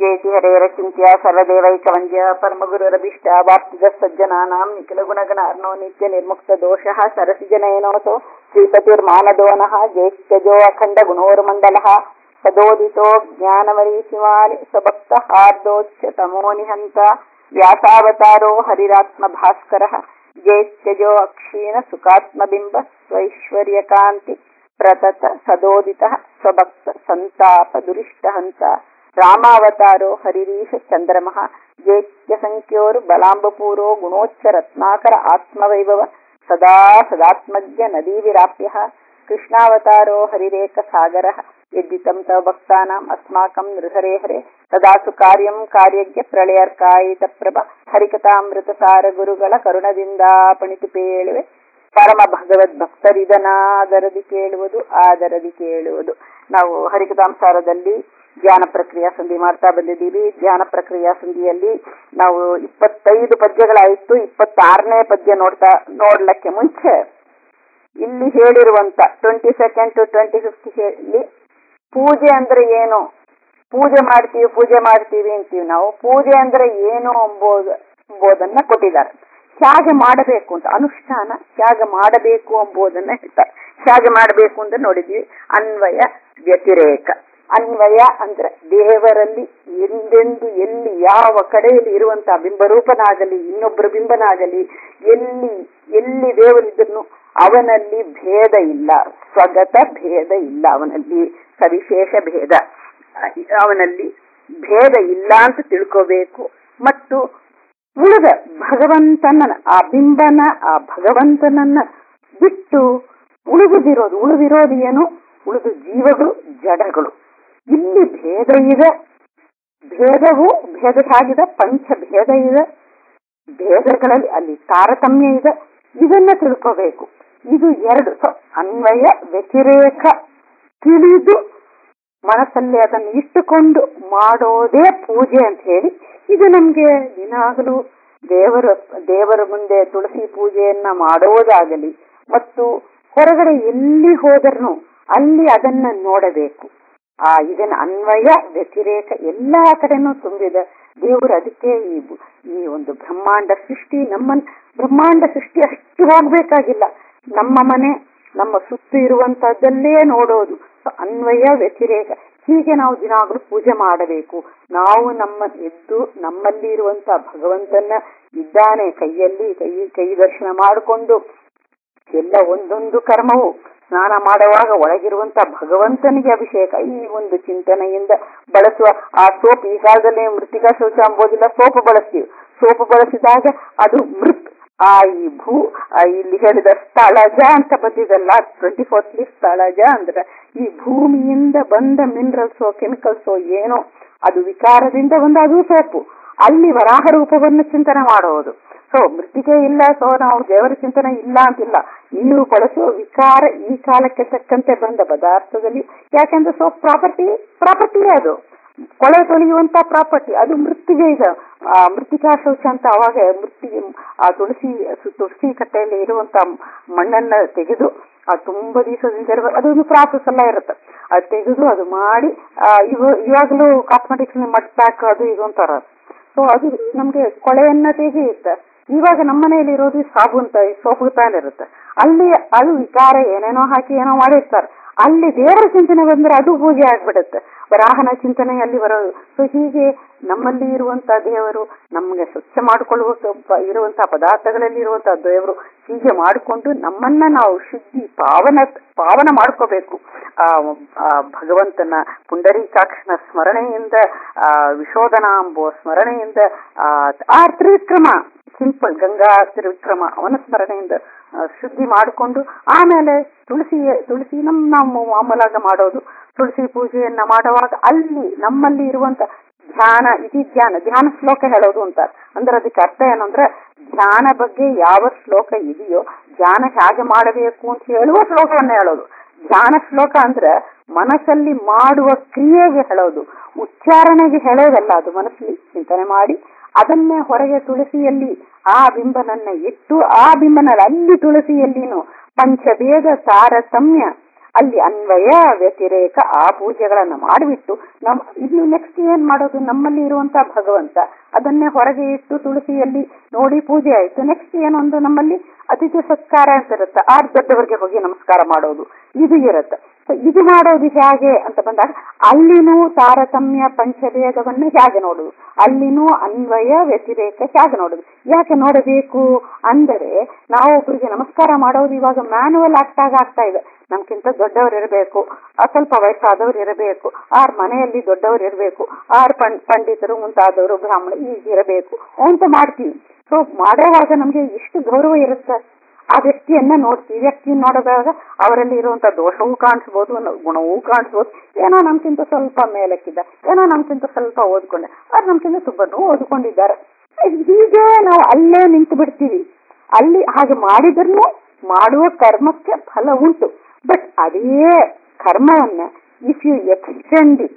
ಜಯತಿ ಹರೇರ ಚಿಂತ್ಯ ಸರ್ವದೇವೈಕವಂದ್ಯ ಪರಮಗುರುರಭಿಷ್ಟ ವಾಪ್ತಿದ ಸಜ್ಜನಾನಾಂ ನಿಖಿಲ ಗುಣಗಣ ಅರ್ಣೋ ನಿತ್ಯ ನಿರ್ಮುಕ್ತ ದೋಷಃ ಸರಸಿಜನಯನೋತೋ ಶ್ರೀಪತಿರ್ಮಾನದೋನಃ ಜೇಷ್ಠಜೋ ಅಖಂಡ ಗುಣೋರ್ಮಂಡಲಃ ಸದೋದಿತೋ ಜ್ಞಾನಮರೀಚಿಮಾಲಿ ಸ್ವಭಕ್ತ ಹಾರ್ದೋಚ್ಯ ತಮೋ ನಿಹಂತ ವ್ಯಾಸಾವತಾರೋ ಹರಿರಾತ್ಮ ಭಾಸ್ಕರಃ ಜೇಷ್ಠಜೋ ಅಕ್ಷೀಣ ಸುಖಾತ್ಮಬಿಂಬ ಸ್ವೈಶ್ವರ್ಯಕಾಂತಿ ಪ್ರತತ ಸದೋದಿತ ಸ್ವಭಕ್ತ ಸಂತಾಪ ದುರಿಷ್ಟಹಂತ ರಾಮಾವತಾರೋ ಹರಿರೀಶ ಚಂದ್ರಮಃ ಜೇತ್ಯ ಸಂಖ್ಯೋರು ಬಲಾಂಬಪೂರೋ ಗುಣೋಚ್ಚ ರತ್ನಾಕರ ಆತ್ಮವೈಭವ ಸದಾ ಸದಾತ್ಮಜ್ಞ ನದೀ ವಿರಾಪ್ಯ ಕೃಷ್ಣಾವತಾರೋ ಹರಿರೇಕ ಸಾಗರ ಯದ್ದಿತಂ ತವ ಭಕ್ತಾನಾಂ ಅಸ್ಮಾಕಂ ನೃಹರೇ ಹರೆ ತದಾಸು ಕಾರ್ಯಂ ಕಾರ್ಯಜ್ಞ ಪ್ರಳಯರ್ಕಾಯಿತ ಪ್ರಭ ಹರಿಕಥಾಮೃತ ಸಾರ ಗುರುಗಳ ಕರುಣದಿಂದ ಪಣಿತು ಪೇಳುವೆ ಪರಮ ಭಗವದ್ ಭಕ್ತರಿದನಾದರದಿ ಕೇಳುವುದು ಆದರದಿ ಕೇಳುವುದು ನಾವು ಹರಿಕಥಾಂಸಾರದಲ್ಲಿ ಧ್ಯಾನ ಪ್ರಕ್ರಿಯಾ ಸಂಧಿ ಮಾಡ್ತಾ ಬಂದಿದ್ದೀವಿ ಧ್ಯಾನ ಪ್ರಕ್ರಿಯಾ ಸಂಧಿಯಲ್ಲಿ ನಾವು ಇಪ್ಪತ್ತೈದು ಪದ್ಯಗಳಾಯಿತು ಇಪ್ಪತ್ತಾರನೇ ಪದ್ಯ ನೋಡ್ತಾ ನೋಡ್ಲಕ್ಕೆ ಮುಂಚೆ ಇಲ್ಲಿ ಹೇಳಿರುವಂತ twenty second to twenty fifth ಹೇಳಿ ಪೂಜೆ ಅಂದ್ರೆ ಏನು ಪೂಜೆ ಮಾಡ್ತೀವಿ ಪೂಜೆ ಮಾಡ್ತೀವಿ ಅಂತೀವಿ ನಾವು ಪೂಜೆ ಅಂದ್ರೆ ಏನು ಎಂಬುದು ಎಂಬುದನ್ನ ಕೊಟ್ಟಿದ್ದಾರೆ ಹೇಗೆ ಮಾಡಬೇಕು ಅಂತ ಅನುಷ್ಠಾನ ಹೇಗೆ ಮಾಡಬೇಕು ಎಂಬುದನ್ನ ಹೇಳ್ತಾರೆ ಹೇಗೆ ಮಾಡಬೇಕು ಅಂತ ನೋಡಿದ್ವಿ ಅನ್ವಯ ವ್ಯತಿರೇಕ ಅನ್ವಯ ಅಂದ್ರೆ ದೇವರಲ್ಲಿ ಎಂದೆಂದು ಎಲ್ಲಿ ಯಾವ ಕಡೆಯಲ್ಲಿ ಇರುವಂತಹ ಬಿಂಬರೂಪನಾಗಲಿ ಇನ್ನೊಬ್ಬರ ಬಿಂಬನಾಗಲಿ ಎಲ್ಲಿ ಎಲ್ಲಿ ದೇವರಿದ್ದನು ಅವನಲ್ಲಿ ಭೇದ ಇಲ್ಲ ಸ್ವಗತ ಭೇದ ಇಲ್ಲ ಅವನಲ್ಲಿ ಸವಿಶೇಷ ಭೇದ ಅವನಲ್ಲಿ ಭೇದ ಇಲ್ಲ ಅಂತ ತಿಳ್ಕೋಬೇಕು ಮತ್ತು ಉಳಿದ ಭಗವಂತನ ಆ ಬಿಂಬನ ಆ ಭಗವಂತನನ್ನ ಬಿಟ್ಟು ಉಳಿದುದಿರೋದು ಉಳಿದಿರೋದು ಏನು ಉಳಿದು ಜೀವಗಳು ಜಡಗಳು ಇಲ್ಲಿ ಭೇದ ಇದೆ ಭೇದವು ಭೇದ ಸಾಗಿದೆ ಪಂಚ ಭೇದ ಇದೆ ಭೇದಗಳಲ್ಲಿ ಅಲ್ಲಿ ತಾರತಮ್ಯ ಇದೆ ಇದನ್ನ ತಿಳ್ಕೋಬೇಕು ಇದು ಎರಡು ಅನ್ವಯ ವ್ಯತಿರೇಕ ತಿಳಿದು ಮನಸ್ಸಲ್ಲಿ ಅದನ್ನು ಇಟ್ಟುಕೊಂಡು ಮಾಡೋದೇ ಪೂಜೆ ಅಂತ ಹೇಳಿ ಇದು ನಮ್ಗೆ ದಿನಾಗಲೂ ದೇವರ ದೇವರ ಮುಂದೆ ತುಳಸಿ ಪೂಜೆಯನ್ನ ಮಾಡೋದಾಗಲಿ ಮತ್ತು ಹೊರಗಡೆ ಎಲ್ಲಿ ಹೋದರೂ ಅಲ್ಲಿ ಅದನ್ನ ನೋಡಬೇಕು ಆ ಇದನ್ನ ಅನ್ವಯ ವ್ಯತಿರೇಕ ಎಲ್ಲಾ ಕಡೆನೂ ತುಂಬಿದ ದೇವರು ಅದಕ್ಕೆ ಈ ಈ ಒಂದು ಬ್ರಹ್ಮಾಂಡ ಸೃಷ್ಟಿ ನಮ್ಮ ಬ್ರಹ್ಮಾಂಡ ಸೃಷ್ಟಿ ಅಷ್ಟು ಹೋಗ್ಬೇಕಾಗಿಲ್ಲ ನಮ್ಮ ಮನೆ ನಮ್ಮ ಸುತ್ತು ಇರುವಂತಹದ್ದಲ್ಲೇ ನೋಡೋದು ಅನ್ವಯ ವ್ಯತಿರೇಕ ಹೀಗೆ ನಾವು ದಿನಾಗಲೂ ಪೂಜೆ ಮಾಡಬೇಕು ನಾವು ನಮ್ಮ ಎದ್ದು ನಮ್ಮಲ್ಲಿ ಇರುವಂತಹ ಭಗವಂತನ ಇದ್ದಾನೆ ಕೈಯಲ್ಲಿ ಕೈ ಕೈ ದರ್ಶನ ಮಾಡಿಕೊಂಡು ಎಲ್ಲ ಒಂದೊಂದು ಕರ್ಮವು ಸ್ನಾನ ಮಾಡುವಾಗ ಒಳಗಿರುವಂತಹ ಭಗವಂತನಿಗೆ ಅಭಿಷೇಕ ಈ ಒಂದು ಚಿಂತನೆಯಿಂದ ಬಳಸುವ ಆ ಸೋಪ್ ಈ ಕಾಲದಲ್ಲಿ ಮೃತಿಕಾ ಶೌಚ ಅಂಬೋದಿಲ್ಲ ಸೋಪ್ ಬಳಸ್ತೀವಿ ಸೋಪ್ ಬಳಸಿದಾಗ ಅದು ಮೃತ್ ಆ ಈ ಭೂ ಇಲ್ಲಿ ಹೇಳಿದ ಸ್ಥಳಜ ಅಂತ ಬಂದಿದಲ್ಲ ಟ್ವೆಂಟಿ ಫೋರ್ತ್ ಸ್ಥಳಜ ಅಂದ್ರೆ ಈ ಭೂಮಿಯಿಂದ ಬಂದ ಮಿನರಲ್ಸೋ ಕೆಮಿಕಲ್ಸೋ ಏನೋ ಅದು ವಿಕಾರದಿಂದ ಬಂದ ಅದು ಸೋಪು ಅಲ್ಲಿ ವರಾಹ ರೂಪವನ್ನು ಚಿಂತನೆ ಮಾಡೋದು ಸೊ ಮೃತಿಕೆ ಇಲ್ಲ ಸೊ ನಾವು ದೇವರ ಚಿಂತನೆ ಇಲ್ಲ ಅಂತಿಲ್ಲ ನೀವು ಬಳಸುವ ವಿಕಾರ ಈ ಕಾಲಕ್ಕೆ ತಕ್ಕಂತೆ ಬಂದ ಪದಾರ್ಥದಲ್ಲಿ ಯಾಕೆಂದ್ರೆ ಸೊ ಪ್ರಾಪರ್ಟಿ ಪ್ರಾಪರ್ಟಿಯೇ ಅದು ಕೊಳೆ ತೊಳೆಯುವಂತ ಪ್ರಾಪರ್ಟಿ ಅದು ಮೃತ್ತಿಗೆ ಇದೆ ಆ ಮೃತ್ತಿಕಾ ಶೌಚ ಅಂತ ಅವಾಗ ಮೃತ್ತಿಗೆ ಆ ತುಳಸಿ ತುಳಸಿ ಕಟ್ಟೆಯಲ್ಲಿ ಇರುವಂತ ಮಣ್ಣನ್ನ ತೆಗೆದು ಆ ತುಂಬಾ ದಿವಸದಿಂದ ಅದೊಂದು ಪ್ರಾಸೆಸ್ ಎಲ್ಲ ಇರುತ್ತೆ ಅದು ತೆಗೆದು ಅದು ಮಾಡಿ ಇವಾಗಲೂ ಕಾಸ್ಮೆಟಿಕ್ಸ್ ಮಡ್ ಪ್ಯಾಕ್ ಅದು ಇದು ಅಂತಾರ ಸೊ ಅದು ನಮ್ಗೆ ಕೊಳೆಯನ್ನ ತೆಗೆಯುತ್ತೆ ಇವಾಗ ನಮ್ಮ ಮನೆಯಲ್ಲಿ ಇರೋದು ಸಾಬೂನ್ ಸೋಪು ಪ್ಯಾನ್ ಇರುತ್ತೆ ಅಲ್ಲಿ ಅದು ವಿಕಾರ ಏನೇನೋ ಹಾಕಿ ಏನೋ ಮಾಡಿರ್ತಾರೆ ಅಲ್ಲಿ ದೇವರ ಚಿಂತನೆ ಬಂದ್ರೆ ಅದು ಪೂಜೆ ಆಗ್ಬಿಡುತ್ತೆ ವರಾಹನ ಚಿಂತನೆ ಅಲ್ಲಿ ಬರೋದು ಸೊ ಹೀಗೆ ನಮ್ಮಲ್ಲಿ ಇರುವಂತಹ ದೇವರು ನಮ್ಗೆ ಸ್ವಚ್ಛ ಮಾಡಿಕೊಳ್ಳುವ ಇರುವಂತಹ ಪದಾರ್ಥಗಳಲ್ಲಿ ಇರುವಂತಹ ದೇವರು ಹೀಗೆ ಮಾಡಿಕೊಂಡು ನಮ್ಮನ್ನ ನಾವು ಶುದ್ಧಿ ಪಾವನ ಪಾವನ ಮಾಡ್ಕೋಬೇಕು ಆ ಭಗವಂತನ ಪುಂಡರೀಕಾಕ್ಷನ ಸ್ಮರಣೆಯಿಂದ ಆ ವಿಶೋಧನಾಂಬೋ ಸ್ಮರಣೆಯಿಂದ ಆ ತ್ರಿವಿಕ್ರಮ ಸಿಂಪಲ್ ಗಂಗಾ ತ್ರಿವಿಕ್ರಮ ಅವನ ಸ್ಮರಣೆಯಿಂದ ಶುದ್ಧಿ ಮಾಡಿಕೊಂಡು ಆಮೇಲೆ ತುಳಸಿ ತುಳಸಿ ನಮ್ ನಾವು ಮಾಮೂಲಾಗ ಮಾಡೋದು ತುಳಸಿ ಪೂಜೆಯನ್ನ ಮಾಡುವಾಗ ಅಲ್ಲಿ ನಮ್ಮಲ್ಲಿ ಇರುವಂತ ಧ್ಯಾನ ಇತಿ ಧ್ಯಾನ ಧ್ಯಾನ ಶ್ಲೋಕ ಹೇಳೋದು ಅಂತಾರೆ ಅಂದ್ರೆ ಅದಕ್ಕೆ ಅರ್ಥ ಏನಂದ್ರೆ ಧ್ಯಾನ ಬಗ್ಗೆ ಯಾವ ಶ್ಲೋಕ ಇದೆಯೋ ಧ್ಯಾನ ಹೇಗೆ ಮಾಡಬೇಕು ಅಂತ ಹೇಳುವ ಶ್ಲೋಕವನ್ನ ಹೇಳೋದು ಧ್ಯಾನ ಶ್ಲೋಕ ಅಂದ್ರೆ ಮನಸ್ಸಲ್ಲಿ ಮಾಡುವ ಕ್ರಿಯೆಗೆ ಹೇಳೋದು ಉಚ್ಚಾರಣೆಗೆ ಹೇಳೋದಲ್ಲ ಅದು ಮನಸ್ಸಲ್ಲಿ ಚಿಂತನೆ ಮಾಡಿ ಅದನ್ನೇ ಹೊರಗೆ ತುಳಸಿಯಲ್ಲಿ ಆ ಬಿಂಬನನ್ನ ಇಟ್ಟು ಆ ಬಿಂಬನಲ್ಲಿ ಅಲ್ಲಿ ತುಳಸಿಯಲ್ಲಿನು ಪಂಚಭೇದ ತಾರತಮ್ಯ ಅಲ್ಲಿ ಅನ್ವಯ ವ್ಯತಿರೇಕ ಆ ಪೂಜೆಗಳನ್ನ ಮಾಡಿಬಿಟ್ಟು ನಮ್ ಇನ್ನು ನೆಕ್ಸ್ಟ್ ಏನ್ ಮಾಡೋದು ನಮ್ಮಲ್ಲಿ ಇರುವಂತ ಭಗವಂತ ಅದನ್ನೇ ಹೊರಗೆ ಇಟ್ಟು ತುಳಸಿಯಲ್ಲಿ ನೋಡಿ ಪೂಜೆ ಆಯ್ತು ನೆಕ್ಸ್ಟ್ ಏನೊಂದು ನಮ್ಮಲ್ಲಿ ಅತಿಥಿ ಸತ್ಕಾರ ಅಂತ ಇರುತ್ತೆ ಆರ್ ದೊಡ್ಡವರಿಗೆ ಹೋಗಿ ನಮಸ್ಕಾರ ಮಾಡೋದು ಇದು ಇರುತ್ತೆ So ಇದು ಮಾಡೋದು ಹೇಗೆ ಅಂತ ಬಂದಾಗ ಅಲ್ಲಿನೂ ತಾರತಮ್ಯ ಪಂಚಭೇದವನ್ನು ಹೇಗೆ ನೋಡುದು ಅಲ್ಲಿನೂ ಅನ್ವಯ ವ್ಯತಿರೇಕ ಹೇಗೆ ನೋಡುದು ಯಾಕೆ ನೋಡಬೇಕು ಅಂದರೆ ನಾವು ಒಬ್ಬರಿಗೆ ನಮಸ್ಕಾರ ಮಾಡೋದು ಇವಾಗ ಮ್ಯಾನುವಲ್ ಆಗ್ತಾಗ ಆಗ್ತಾ ಇದೆ ನಮ್ಗಿಂತ ದೊಡ್ಡವರು ಇರಬೇಕು ಸ್ವಲ್ಪ ವಯಸ್ಸಾದವರು ಇರಬೇಕು ಆರ್ ಮನೆಯಲ್ಲಿ ದೊಡ್ಡವರು ಇರಬೇಕು ಆರ್ ಪಂ ಪಂಡಿತರು ಮುಂತಾದವರು ಬ್ರಾಹ್ಮಣ ಈಗ ಇರಬೇಕು ಅಂತ ಮಾಡ್ತೀವಿ ಸೊ ಮಾಡುವಾಗ ನಮ್ಗೆ ಎಷ್ಟು ಗೌರವ ಇರುತ್ತೆ ಆ ವ್ಯಕ್ತಿಯನ್ನ ನೋಡ್ತೀವಿ ವ್ಯಕ್ತಿ ನೋಡಿದಾಗ ಅವರಲ್ಲಿ ಇರುವಂತ ದೋಷವೂ ಕಾಣಿಸ್ಬೋದು ನ- ಗುಣವೂ ಕಾಣಿಸ್ಬೋದು ಏನೋ ನಮ್ಗಿಂತ ಸ್ವಲ್ಪ ಮೇಲಕ್ಕಿದ್ದ ಏನೋ ನಮ್ಗಿಂತ ಸ್ವಲ್ಪ ಓದ್ಕೊಂಡೆ ಅವ್ರು ನಮ್ಗಿಂತ ತುಂಬಾನು ಓದ್ಕೊಂಡಿದ್ದಾರೆ ಹೀಗೆ ನಾವು ಅಲ್ಲೇ ನಿಂತು ಬಿಡ್ತೀವಿ ಅಲ್ಲಿ ಹಾಗೆ ಮಾಡಿದ್ರು ಮಾಡುವ ಕರ್ಮಕ್ಕೆ ಫಲ ಉಂಟು ಬಟ್ ಅದೇ ಕರ್ಮವನ್ನ ಇಫ್ ಯು ಎಕ್ಸ್ಟೆಂಡ್ ಇಟ್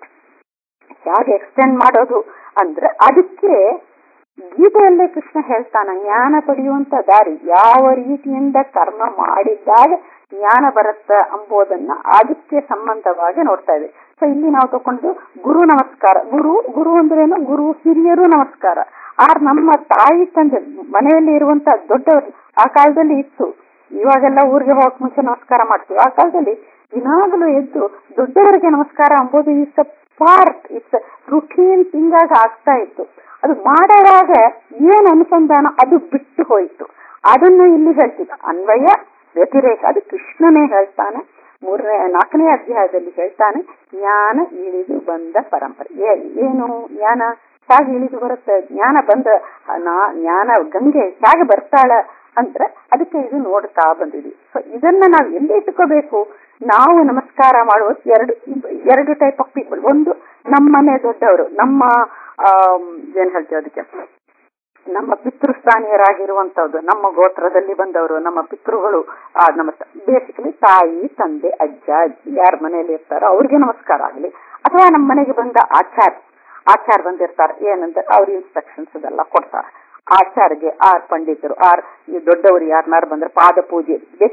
ಹೇಗೆ ಎಕ್ಸ್ಟೆಂಡ್ ಮಾಡೋದು ಅಂದ್ರೆ ಅದಕ್ಕೆ ಗೀತೆಯಲ್ಲೇ ಕೃಷ್ಣ ಹೇಳ್ತಾನ ಜ್ಞಾನ ಪಡೆಯುವಂತ ದಾರಿ ಯಾವ ರೀತಿಯಿಂದ ಕರ್ಮ ಮಾಡಿದಾಗ ಜ್ಞಾನ ಬರುತ್ತ ಎಂಬುದನ್ನ ಅದಕ್ಕೆ ಸಂಬಂಧವಾಗಿ ನೋಡ್ತಾ ಇದೆ ಸೊ ಇಲ್ಲಿ ನಾವು ತಕೊಂಡು ಗುರು ನಮಸ್ಕಾರ ಗುರು ಗುರು ಅಂದ್ರೇನು ಗುರು ಹಿರಿಯರು ನಮಸ್ಕಾರ ಆರ್ ನಮ್ಮ ತಾಯಿ ತಂದೆ ಮನೆಯಲ್ಲಿ ಇರುವಂತ ದೊಡ್ಡವರು ಆ ಕಾಲದಲ್ಲಿ ಇತ್ತು ಇವಾಗೆಲ್ಲ ಊರಿಗೆ ಹೋಗಕ್ ಮುಂಚೆ ನಮಸ್ಕಾರ ಮಾಡ್ತೀವಿ ಆ ಕಾಲದಲ್ಲಿ ದಿನಾಗಲೂ ಎದ್ದು ದೊಡ್ಡವರಿಗೆ ನಮಸ್ಕಾರ ಎಂಬುದು it's a part it's routine thing ಆಗಿ ಆಗ್ತಾ ಇತ್ತು ಅದು ಮಾಡುವಾಗ ಏನ್ ಅನುಸಂಧಾನ ಅದು ಬಿಟ್ಟು ಹೋಯಿತು ಅದನ್ನು ಇಲ್ಲಿ ಹೇಳ್ತಿದ್ದ ಅನ್ವಯ ವ್ಯತಿರೇಕ ಅದು ಕೃಷ್ಣನೇ ಹೇಳ್ತಾನೆ ಮೂರನೇ ನಾಲ್ಕನೇ ಅಧ್ಯಾಯದಲ್ಲಿ ಹೇಳ್ತಾನೆ ಜ್ಞಾನ ಇಳಿದು ಬಂದ ಪರಂಪರೆ ಏ- ಏನು ಜ್ಞಾನ ಹೇಗೆ ಇಳಿದು ಬರುತ್ತೆ ಜ್ಞಾನ ಬಂದ ನಾ- ಜ್ಞಾನ ಗಂಗೆ ಹೇಗೆ ಬರ್ತಾಳ ಅಂದ್ರೆ ಅದಕ್ಕೆ ಇದು ನೋಡ್ತಾ ಬಂದಿದ್ವಿ ಸೊ ಇದನ್ನ ನಾವು ಎಲ್ಲಿ ಇಟ್ಕೋಬೇಕು ನಾವು ನಮಸ್ಕಾರ ಮಾಡುವ ಎರಡು ಎರಡು ಟೈಪ್ ಆಫ್ ಪೀಪಲ್ ಒಂದು ನಮ್ಮನೆ ದೊಡ್ಡವರು ನಮ್ಮ ಆಮ್, ಏನ್ ಹೇಳ್ತೀವಿ ಅದಕ್ಕೆ ನಮ್ಮ ಪಿತೃಸ್ಥಾನೀಯರಾಗಿರುವಂತದ್ದು ನಮ್ಮ ಗೋತ್ರದಲ್ಲಿ ಬಂದವರು ನಮ್ಮ ಪಿತೃಗಳು ಆ, ನಮ್ಮ ಬೇಸಿಕಲಿ ತಾಯಿ ತಂದೆ ಅಜ್ಜ ಅಜ್ಜಿ ಯಾರ ಮನೆಯಲ್ಲಿ ಇರ್ತಾರೋ ಅವ್ರಿಗೆ ನಮಸ್ಕಾರ ಆಗಲಿ ಅಥವಾ ನಮ್ಮ ಮನೆಗೆ ಬಂದ ಆಚಾರ ಆಚಾರ ಬಂದಿರ್ತಾರೆ ಏನಂತ ಅವ್ರ ಇನ್ಸ್ಟ್ರಕ್ಷನ್ಸ್ ಇದೆಲ್ಲ ಕೊಡ್ತಾರೆ ಆಚಾರ್ಗೆ ಆರ್ ಪಂಡಿತರು ಆರ್ ಈ ದೊಡ್ಡವರು ಯಾರನ್ನಾರು ಬಂದ್ರೆ ಪಾದ ಪೂಜೆ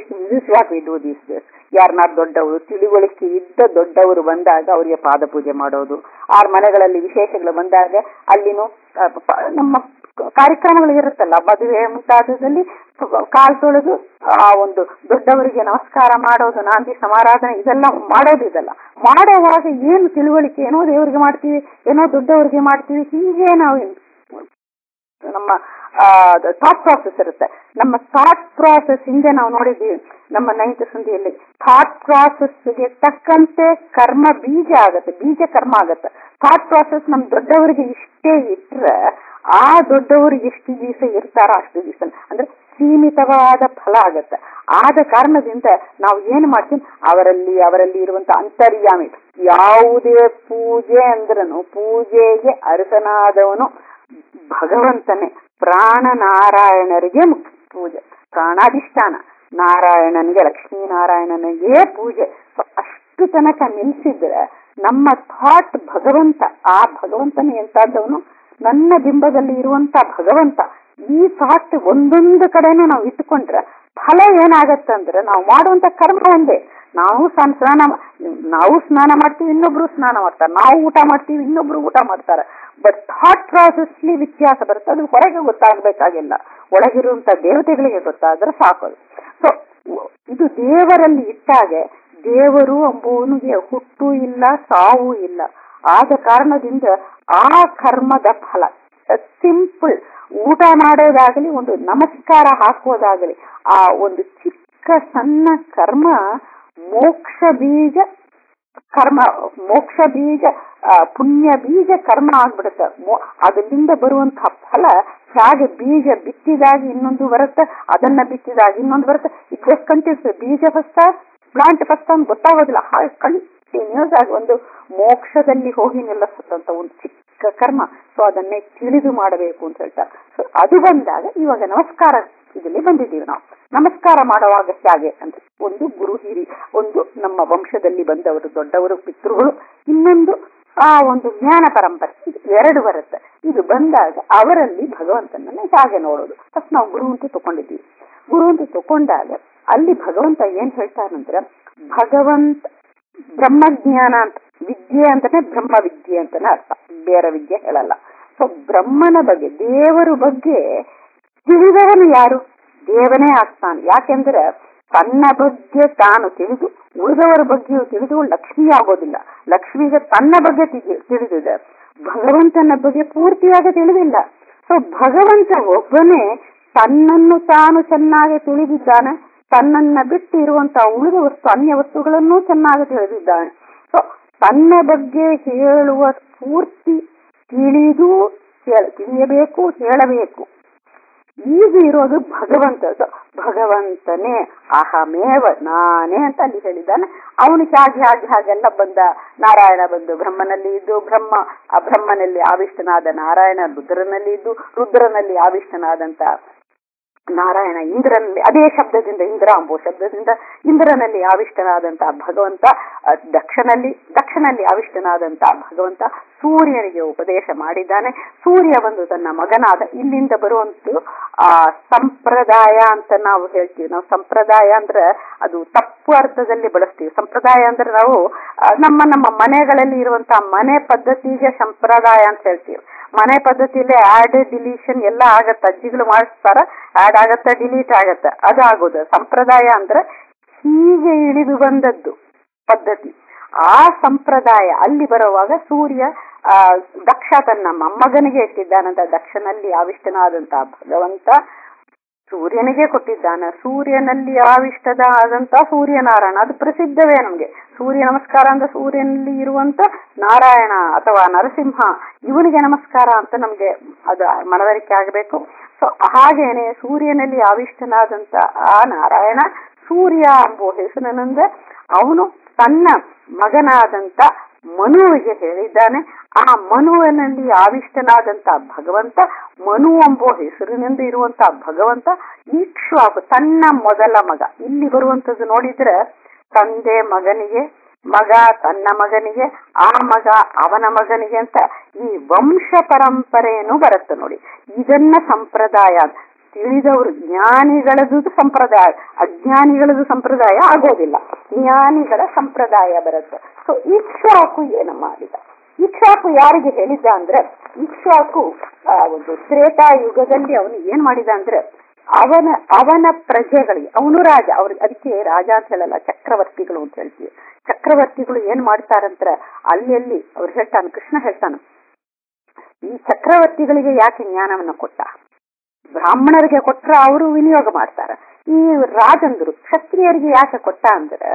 ಯಾಕೆ ಇದು ದೀಸ್ ಡೇಸ್ ಯಾರನ್ನಾರು ದೊಡ್ಡವರು ತಿಳಿವಳಿಕೆ ಇದ್ದ ದೊಡ್ಡವರು ಬಂದಾಗ ಅವರಿಗೆ ಪಾದ ಪೂಜೆ ಮಾಡೋದು ಆರ್ ಮನೆಗಳಲ್ಲಿ ವಿಶೇಷಗಳು ಬಂದಾಗ ಅಲ್ಲಿನೂ ಆ, ಪ- ನಮ್ಮ ಕಾರ್ಯಕ್ರಮಗಳು ಇರುತ್ತಲ್ಲ ಮದುವೆ ಮುಂತಾದದಲ್ಲಿ ಕಾಲ್ ತೊಳೆದು ಆ ಒಂದು ದೊಡ್ಡವರಿಗೆ ನಮಸ್ಕಾರ ಮಾಡೋದು ನಾಂದಿ ಸಮಾರಾಧನೆ ಇದೆಲ್ಲ ಮಾಡೋದು ಇದೆಲ್ಲ ಮಾಡೋವಾಗ ಏನು ತಿಳುವಳಿಕೆ ಏನೋ ದೇವರಿಗೆ ಮಾಡ್ತೀವಿ ಏನೋ ದೊಡ್ಡವರಿಗೆ ಮಾಡ್ತೀವಿ ಹೀಗೆ ನಾವು ನಮ್ಮ ಥಾಟ್ ಪ್ರಾಸೆಸ್ ಇರುತ್ತೆ ನಮ್ಮ ಥಾಟ್ ಪ್ರಾಸೆಸ್ ಹಿಂದೆ ನಾವು ನೋಡಿದ್ದೀವಿ ನಮ್ಮ ನೈನ್ತ್ ಸಂಧಿಯಲ್ಲಿ ಥಾಟ್ ಪ್ರಾಸೆಸ್ಗೆ ತಕ್ಕಂತೆ ಕರ್ಮ ಬೀಜ ಆಗತ್ತೆ ಬೀಜ ಕರ್ಮ ಆಗತ್ತೆ ಥಾಟ್ ಪ್ರಾಸೆಸ್ ನಮ್ ದೊಡ್ಡವರಿಗೆ ಇಷ್ಟೇ ಇಟ್ರೆ ಆ ದೊಡ್ಡವರು ಎಷ್ಟು ದಿವಸ ಇರ್ತಾರೋ ಅಷ್ಟು ದಿವಸ ಅಂದ್ರೆ ಸೀಮಿತವಾದ ಫಲ ಆಗತ್ತೆ ಆದ ಕಾರಣದಿಂದ ನಾವು ಏನ್ ಮಾಡ್ತೀವಿ ಅವರಲ್ಲಿ ಅವರಲ್ಲಿ ಇರುವಂತ ಅಂತರ್ಯಾಮಿ ಯಾವುದೇ ಪೂಜೆ ಅಂದ್ರನು ಪೂಜೆಗೆ ಅರಸನಾದವನು ಭಗವಂತನೇ ಪ್ರಾಣ ನಾರಾಯಣರಿಗೆ ಮುಖ್ಯ ಪೂಜೆ ಪ್ರಾಣಾಧಿಷ್ಠಾನ ನಾರಾಯಣನಿಗೆ ಲಕ್ಷ್ಮೀನಾರಾಯಣನಿಗೆ ಪೂಜೆ So, ಅಷ್ಟು ತನಕ ನಿಲ್ಸಿದ್ರೆ ನಮ್ಮ ಥಾಟ್ ಭಗವಂತ ಆ ಭಗವಂತನ ಎಂತಾದವನು ನನ್ನ ಬಿಂಬದಲ್ಲಿ ಇರುವಂತ ಭಗವಂತ ಈ ಥಾಟ್ ಒಂದೊಂದು ಕಡೆನೂ ನಾವು ಇಟ್ಕೊಂಡ್ರೆ ಫಲ ಏನಾಗತ್ತಂದ್ರೆ ನಾವು ಮಾಡುವಂತ ಕರ್ಮ ಒಂದೇ ನಾವು ಸ್ನಾನ ಸ್ನಾನ ಮಾ- ನಾವು ಸ್ನಾನ ಮಾಡ್ತೀವಿ ಇನ್ನೊಬ್ರು ಸ್ನಾನ ಮಾಡ್ತಾರೆ ನಾವು ಊಟ ಮಾಡ್ತೀವಿ ಇನ್ನೊಬ್ರು ಊಟ ಮಾಡ್ತಾರೆ ಬಟ್ ಥಾಟ್ ಪ್ರಾಸೆಸ್ಲಿ ವ್ಯತ್ಯಾಸ ಬರುತ್ತೆ ಅದು ಹೊರಗೆ ಗೊತ್ತಾಗಬೇಕಾಗಿಲ್ಲ ಒಳಗಿರುವಂತ ದೇವತೆಗಳಿಗೆ ಗೊತ್ತಾದ್ರೆ ಸಾಕೋದು ಸೊ ಇದು ದೇವರಲ್ಲಿ ಇಟ್ಟಾಗೆ ದೇವರು ಎಂಬುವನಿಗೆ ಹುಟ್ಟು ಇಲ್ಲ ಸಾವು ಇಲ್ಲ ಆದ ಕಾರಣದಿಂದ ಆ ಕರ್ಮದ ಫಲ ಸಿಂಪಲ್ ಊಟ ಮಾಡೋದಾಗಲಿ ಒಂದು ನಮಸ್ಕಾರ ಹಾಕೋದಾಗಲಿ ಆ ಒಂದು ಚಿಕ್ಕ ಸಣ್ಣ ಕರ್ಮ ಮೋಕ್ಷ ಬೀಜ ಕರ್ಮ ಮೋಕ್ಷ ಬೀಜ ಆ, ಪುಣ್ಯ ಬೀಜ ಕರ್ಮ ಆಗ್ಬಿಡುತ್ತೆ ಮೋ- ಅದರಿಂದ ಬರುವಂತಹ ಫಲ ಹೇಗೆ ಬೀಜ ಬಿತ್ತಿದಾಗ ಇನ್ನೊಂದು ಬರುತ್ತೆ ಅದನ್ನ ಬಿತ್ತಿದಾಗ ಇನ್ನೊಂದು ಬರುತ್ತೆ ಇಟ್ ಜಸ್ಟ್ ಕಂಟಿನ್ಯೂಸ್ ಬೀಜ ಫಸ್ಟ್ ಪ್ಲಾಂಟ್ ಫಸ್ಟ್ ಅಂತ ಗೊತ್ತಾಗೋದಿಲ್ಲ ಹಾಗೆ ಕಂಟಿನ್ಯೂಸ್ ಆಗಿ ಒಂದು ಮೋಕ್ಷದಲ್ಲಿ ಹೋಗಿ ನಿಲ್ಲಿಸುತ್ತಂತ ಒಂದು ಚಿಕ್ಕ ಕರ್ಮ ಸೊ ಅದನ್ನೇ ತಿಳಿದು ಮಾಡಬೇಕು ಅಂತ ಹೇಳ್ತಾರೆ ಸೊ ಅದು ಬಂದಾಗ ಇವಾಗ ನಮಸ್ಕಾರ ಇದರಲ್ಲಿ ಬಂದಿದ್ದೀವಿ ನಾವು ನಮಸ್ಕಾರ ಮಾಡುವಾಗ ಹೇಗೆ ಅಂದ್ರೆ ಒಂದು ಗುರು ಹಿರಿ ಒಂದು ನಮ್ಮ ವಂಶದಲ್ಲಿ ಬಂದವರು ದೊಡ್ಡವರು ಪಿತೃಗಳು ಇನ್ನೊಂದು ಆ ಒಂದು ಜ್ಞಾನ ಪರಂಪರೆ ಇದು ಎರಡು ಬರುತ್ತೆ ಇದು ಬಂದಾಗ ಅವರಲ್ಲಿ ಭಗವಂತನನ್ನ ಹೇಗೆ ನೋಡೋದು ಫಸ್ಟ್ ನಾವು ಗುರು ಅಂತ ತಕೊಂಡಿದ್ದೀವಿ ಗುರು ಅಂತ ತಕೊಂಡಾಗ ಅಲ್ಲಿ ಭಗವಂತ ಏನ್ ಹೇಳ್ತಾರಂದ್ರೆ ಭಗವಂತ ಬ್ರಹ್ಮಜ್ಞಾನ ಅಂತ ವಿದ್ಯೆ ಅಂತಾನೆ ಬ್ರಹ್ಮ ವಿದ್ಯೆ ಅಂತಾನೆ ಅರ್ಥ ಬೇರೆ ವಿದ್ಯೆ ಹೇಳಲ್ಲ ಸೊ ಬ್ರಹ್ಮನ ಬಗ್ಗೆ ದೇವರ ಬಗ್ಗೆ ತಿಳಿದವನು ಯಾರು ದೇವನೇ ಆಗ್ತಾನೆ ಯಾಕೆಂದ್ರೆ ತನ್ನ ಬಗ್ಗೆ ತಾನು ತಿಳಿದು ಉಳಿದವರ ಬಗ್ಗೆಯೂ ತಿಳಿದು ಲಕ್ಷ್ಮಿ ಆಗೋದಿಲ್ಲ ಲಕ್ಷ್ಮಿಗೆ ತನ್ನ ಬಗ್ಗೆ ತಿಳಿ- ತಿಳಿದಿದೆ ಭಗವಂತನ ಬಗ್ಗೆ ಪೂರ್ತಿಯಾಗಿ ತಿಳಿದಿಲ್ಲ ಸೊ ಭಗವಂತ ಒಬ್ಬನೇ ತನ್ನನ್ನು ತಾನು ಚೆನ್ನಾಗಿ ತಿಳಿದಿದ್ದಾನೆ ತನ್ನನ್ನ ಬಿಟ್ಟು ಇರುವಂತಹ ಉಳಿದ ವಸ್ತು ಅನ್ಯ ವಸ್ತುಗಳನ್ನೂ ಚೆನ್ನಾಗಿ ತಿಳಿದಿದ್ದಾನೆ ಸೊ ತನ್ನ ಬಗ್ಗೆ ಹೇಳುವ ಪೂರ್ತಿ ತಿಳಿದು ಹೇಳ- ತಿಳಿಯಬೇಕು ಹೇಳಬೇಕು ಈಗ ಇರೋದು ಭಗವಂತ ಸೊ ಭಗವಂತನೇ ಅಹಮೇವ ನಾನೇ ಅಂತ ಅಲ್ಲಿ ಹೇಳಿದ್ದಾನೆ ಅವನು ಹಾಗೆ ಹಾಗೆ ಹಾಗೆಲ್ಲ ಬಂದ ನಾರಾಯಣ ಬಂದು ಬ್ರಹ್ಮನಲ್ಲಿ ಇದ್ದು ಬ್ರಹ್ಮ ಆ ಬ್ರಹ್ಮನಲ್ಲಿ ಆವಿಷ್ಟನಾದ ನಾರಾಯಣ ರುದ್ರನಲ್ಲಿ ಇದ್ದು ರುದ್ರನಲ್ಲಿ ಆವಿಷ್ಟನಾದಂತ ನಾರಾಯಣ ಇಂದ್ರನಲ್ಲಿ ಅದೇ ಶಬ್ದದಿಂದ ಇಂದ್ರ ಅಂಬೋ ಶಬ್ದದಿಂದ ಇಂದ್ರನಲ್ಲಿ ಆವಿಷ್ಟನಾದಂತಹ ಭಗವಂತ ಆ, ದಕ್ಷನಲ್ಲಿ ದಕ್ಷನಲ್ಲಿ ಆವಿಷ್ಟನಾದಂತಹ ಭಗವಂತ ಸೂರ್ಯನಿಗೆ ಉಪದೇಶ ಮಾಡಿದ್ದಾನೆ ಸೂರ್ಯ ಬಂದು ತನ್ನ ಮಗನಾದ ಇಲ್ಲಿಂದ ಬರುವಂತ ಆ ಸಂಪ್ರದಾಯ ಅಂತ ನಾವು ಹೇಳ್ತೀವಿ ನಾವು ಸಂಪ್ರದಾಯ ಅಂದ್ರೆ ಅದು ತಪ್ಪು ಅರ್ಥದಲ್ಲಿ ಬಳಸ್ತೀವಿ ಸಂಪ್ರದಾಯ ಅಂದ್ರೆ ನಾವು ಆ, ನಮ್ಮ ನಮ್ಮ ಮನೆಗಳಲ್ಲಿ ಇರುವಂತಹ ಮನೆ ಪದ್ಧತಿಗೆ ಸಂಪ್ರದಾಯ ಅಂತ ಹೇಳ್ತೀವಿ ಮನೆ ಪದ್ಧತಿಯಲ್ಲಿ ಆಡ್ ಡಿಲೀಷನ್ ಎಲ್ಲ ಆಗತ್ತೆ ಅಜ್ಜಿಗಳು ಮಾಡಿಸ್ತಾರ ಆಡ್ ಆಗತ್ತ ಡಿಲೀಟ್ ಆಗತ್ತ ಅದು ಆಗೋದು ಸಂಪ್ರದಾಯ ಅಂದ್ರೆ ಹೀಗೆ ಇಳಿದು ಬಂದದ್ದು ಪದ್ಧತಿ ಆ ಸಂಪ್ರದಾಯ ಅಲ್ಲಿ ಬರುವಾಗ ಸೂರ್ಯ ಆ ದಕ್ಷ ತನ್ನ ಮೊಮ್ಮಗನಿಗೆ ಇಟ್ಟಿದ್ದಾನಂತ ದಕ್ಷನಲ್ಲಿ ಆವಿಷ್ಟನಾದಂತಹ ಭಗವಂತ ಸೂರ್ಯನಿಗೆ ಕೊಟ್ಟಿದ್ದಾನೆ ಸೂರ್ಯನಲ್ಲಿ ಆವಿಷ್ಟದ ಆದಂತ ಸೂರ್ಯನಾರಾಯಣ ಅದು ಪ್ರಸಿದ್ಧವೇ ನಮ್ಗೆ ಸೂರ್ಯ ನಮಸ್ಕಾರ ಅಂದ್ರೆ ಸೂರ್ಯನಲ್ಲಿ ಇರುವಂತ ನಾರಾಯಣ ಅಥವಾ ನರಸಿಂಹ ಇವನಿಗೆ ನಮಸ್ಕಾರ ಅಂತ ನಮ್ಗೆ ಅದು ಮನವರಿಕೆ ಆಗಬೇಕು ಸೊ ಹಾಗೇನೆ ಸೂರ್ಯನಲ್ಲಿ ಆವಿಷ್ಟನಾದಂತ ಆ ನಾರಾಯಣ ಸೂರ್ಯ ಎಂಬುವ ಹೆಸರಿನಿಂದ ಅವನು ತನ್ನ ಮಗನಾದಂತ ಮನುವಿಗೆ ಹೇಳಿದ್ದಾನೆ ಆ ಮನುವಿನಲ್ಲಿ ಆವಿಷ್ಟನಾದಂತ ಭಗವಂತ ಮನು ಎಂಬುವ ಹೆಸರಿನಿಂದ ಇರುವಂತ ಭಗವಂತ ಈಕ್ಷ್ವಾಕು ತನ್ನ ಮೊದಲ ಮಗ ಇಲ್ಲಿ ಬರುವಂತದ್ದು ನೋಡಿದ್ರೆ ತಂದೆ ಮಗನಿಗೆ ಮಗ ತನ್ನ ಮಗನಿಗೆ ಆ ಮಗ ಅವನ ಮಗನಿಗೆ ಅಂತ ಈ ವಂಶ ಪರಂಪರೆಯನ್ನು ಬರುತ್ತೆ ನೋಡಿ ಇದನ್ನ ಸಂಪ್ರದಾಯ ಅಂತ. ತಿಳಿದವರು ಜ್ಞಾನಿಗಳದ್ದು ಸಂಪ್ರದಾಯ ಅಜ್ಞಾನಿಗಳದ್ದು ಸಂಪ್ರದಾಯ ಆಗೋದಿಲ್ಲ ಜ್ಞಾನಿಗಳ ಸಂಪ್ರದಾಯ ಬರುತ್ತೆ ಸೊ ಇಕ್ಷಾಕು ಏನು ಮಾಡಿದ ಇಕ್ಷಾಕು ಯಾರಿಗೆ ಹೇಳಿದ ಅಂದ್ರೆ ಇಕ್ಷಾಕು ಆ, ಒಂದು ತ್ರೇತಾಯುಗದಲ್ಲಿ ಅವನು ಏನ್ ಮಾಡಿದ ಅಂದ್ರೆ ಅವನ ಅವನ ಪ್ರಜೆಗಳಿಗೆ ಅವನು ರಾಜ ಅವ್ರ ಅದಕ್ಕೆ ರಾಜ ಅಂತ ಹೇಳಲ್ಲ ಚಕ್ರವರ್ತಿಗಳು ಅಂತ ಹೇಳ್ತೀವಿ ಚಕ್ರವರ್ತಿಗಳು ಏನ್ ಮಾಡ್ತಾರಂದ್ರೆ ಅಲ್ಲಿ ಅವ್ರು ಹೇಳ್ತಾನೆ ಕೃಷ್ಣ ಹೇಳ್ತಾನೆ ಈ ಚಕ್ರವರ್ತಿಗಳಿಗೆ ಯಾಕೆ ಜ್ಞಾನವನ್ನು ಕೊಟ್ಟ ಬ್ರಾಹ್ಮಣರಿಗೆ ಕೊಟ್ರ ಅವರು ವಿನಿಯೋಗ ಮಾಡ್ತಾರೆ ಈ ರಾಜಂದ್ರು ಕ್ಷತ್ರಿಯರಿಗೆ ಯಾಕೆ ಕೊಟ್ಟ ಅಂದ್ರೆ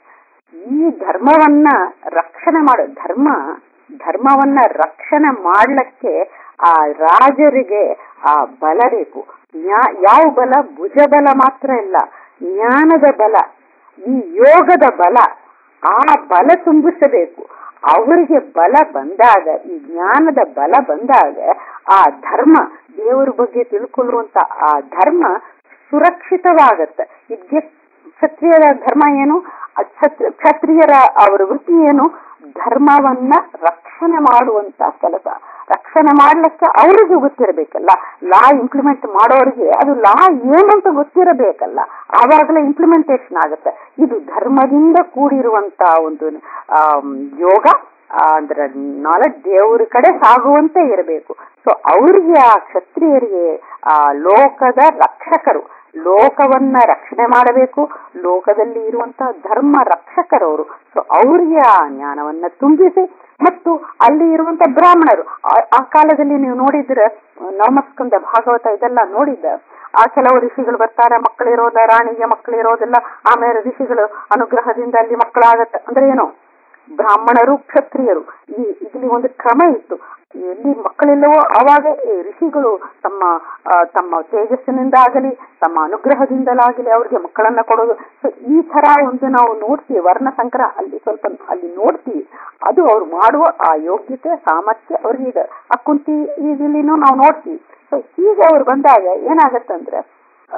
ಈ ಧರ್ಮವನ್ನ ರಕ್ಷಣೆ ಮಾಡೋ ಧರ್ಮ ಧರ್ಮವನ್ನ ರಕ್ಷಣೆ ಮಾಡ್ಲಿಕ್ಕೆ ಆ ರಾಜರಿಗೆ ಆ ಬಲ ಬೇಕು ಜ್ಞಾ- ಯಾವ ಬಲ ಭುಜ ಬಲ ಮಾತ್ರ ಇಲ್ಲ ಜ್ಞಾನದ ಬಲ ಈ ಯೋಗದ ಬಲ ಆ ಬಲ ತುಂಬಿಸಬೇಕು ಅವರಿಗೆ ಬಲ ಬಂದಾಗ ಈ ಜ್ಞಾನದ ಬಲ ಬಂದಾಗ ಆ ಧರ್ಮ ದೇವರ ಬಗ್ಗೆ ತಿಳ್ಕೊಳ್ಳುವಂತ ಆ ಧರ್ಮ ಸುರಕ್ಷಿತವಾಗತ್ತೆ ಇದಕ್ಕೆ ಕ್ಷತ್ರಿಯರ ಧರ್ಮ ಏನು ಆ ಕ್ಷತ್- ಕ್ಷತ್ರಿಯರ ಅವರ ವೃತ್ತಿ ಏನು ಧರ್ಮವನ್ನ ರಕ್ಷಣೆ ಮಾಡುವಂತ ಕೆಲಸ ರಕ್ಷಣೆ ಮಾಡ್ಲಿಕ್ಕೆ ಅವರಿಗೆ ಗೊತ್ತಿರಬೇಕಲ್ಲ ಲಾ ಇಂಪ್ಲಿಮೆಂಟ್ ಮಾಡೋರಿಗೆ ಅದು ಲಾ ಏನಂತ ಗೊತ್ತಿರಬೇಕಲ್ಲ ಆವಾಗಲೇ ಇಂಪ್ಲಿಮೆಂಟೇಶನ್ ಆಗುತ್ತೆ ಇದು ಧರ್ಮದಿಂದ ಕೂಡಿರುವಂತ ಒಂದು ಆಮ್, ಯೋಗ ಆ, ಅಂದ್ರೆ ನಾಲೆಡ್ಜ್ ದೇವರ ಕಡೆ ಸಾಗುವಂತೆ ಇರಬೇಕು ಸೊ ಅವ್ರಿಗೆ ಆ ಕ್ಷತ್ರಿಯರಿಗೆ ಆ ಲೋಕದ ರಕ್ಷಕರು ಲೋಕವನ್ನ ರಕ್ಷಣೆ ಮಾಡಬೇಕು ಲೋಕದಲ್ಲಿ ಇರುವಂತಹ ಧರ್ಮ ರಕ್ಷಕರವರು ಸೊ ಅವರಿಗೆ ಆ ಜ್ಞಾನವನ್ನ ತುಂಬಿಸಿ ಮತ್ತು ಅಲ್ಲಿ ಇರುವಂತ ಬ್ರಾಹ್ಮಣರು ಆ- ಆ ಕಾಲದಲ್ಲಿ ನೀವು ನೋಡಿದ್ರೆ ನವಮಸ್ಕಂದ ಭಾಗವತ ಇದೆಲ್ಲ ನೋಡಿದ್ದ ಆ ಕೆಲವು ಋಷಿಗಳು ಬರ್ತಾರೆ ಮಕ್ಕಳಿರೋದ ರಾಣಿಗೆ ಮಕ್ಕಳಿರೋದಿಲ್ಲ ಆಮೇಲೆ ಋಷಿಗಳು ಅನುಗ್ರಹದಿಂದ ಅಲ್ಲಿ ಮಕ್ಕಳಾಗತ್ತೆ ಅಂದ್ರೆ ಏನು ಬ್ರಾಹ್ಮಣರು ಕ್ಷತ್ರಿಯರು ಈ ಇಲ್ಲಿ ಒಂದು ಕ್ರಮ ಇತ್ತು ಎಲ್ಲಿ ಮಕ್ಕಳೆಲ್ಲವೋ ಆವಾಗ ಈ ಋಷಿಗಳು ತಮ್ಮ ಆ, ತಮ್ಮ ತೇಜಸ್ಸಿನಿಂದ ಆಗಲಿ ತಮ್ಮ ಅನುಗ್ರಹದಿಂದಲಾಗಲಿ ಅವ್ರಿಗೆ ಮಕ್ಕಳನ್ನ ಕೊಡೋದು ಸೊ ಈ ತರ ಒಂದು ನಾವು ನೋಡ್ತೀವಿ ವರ್ಣ ಸಂಕರ ಅಲ್ಲಿ ಸ್ವಲ್ಪ ಅಲ್ಲಿ ನೋಡ್ತೀವಿ ಅದು ಅವ್ರು ಮಾಡುವ ಆ ಯೋಗ್ಯತೆ ಸಾಮರ್ಥ್ಯ ಅವ್ರಿಗೆ ಇದೆ ಆ ಕುಂತಿ ಇದಿಲ್ಲಿನೂ ನಾವು ನೋಡ್ತೀವಿ ಸೊ ಹೀಗೆ ಅವ್ರು ಬಂದಾಗ ಏನಾಗತ್ತಂದ್ರೆ ಆ,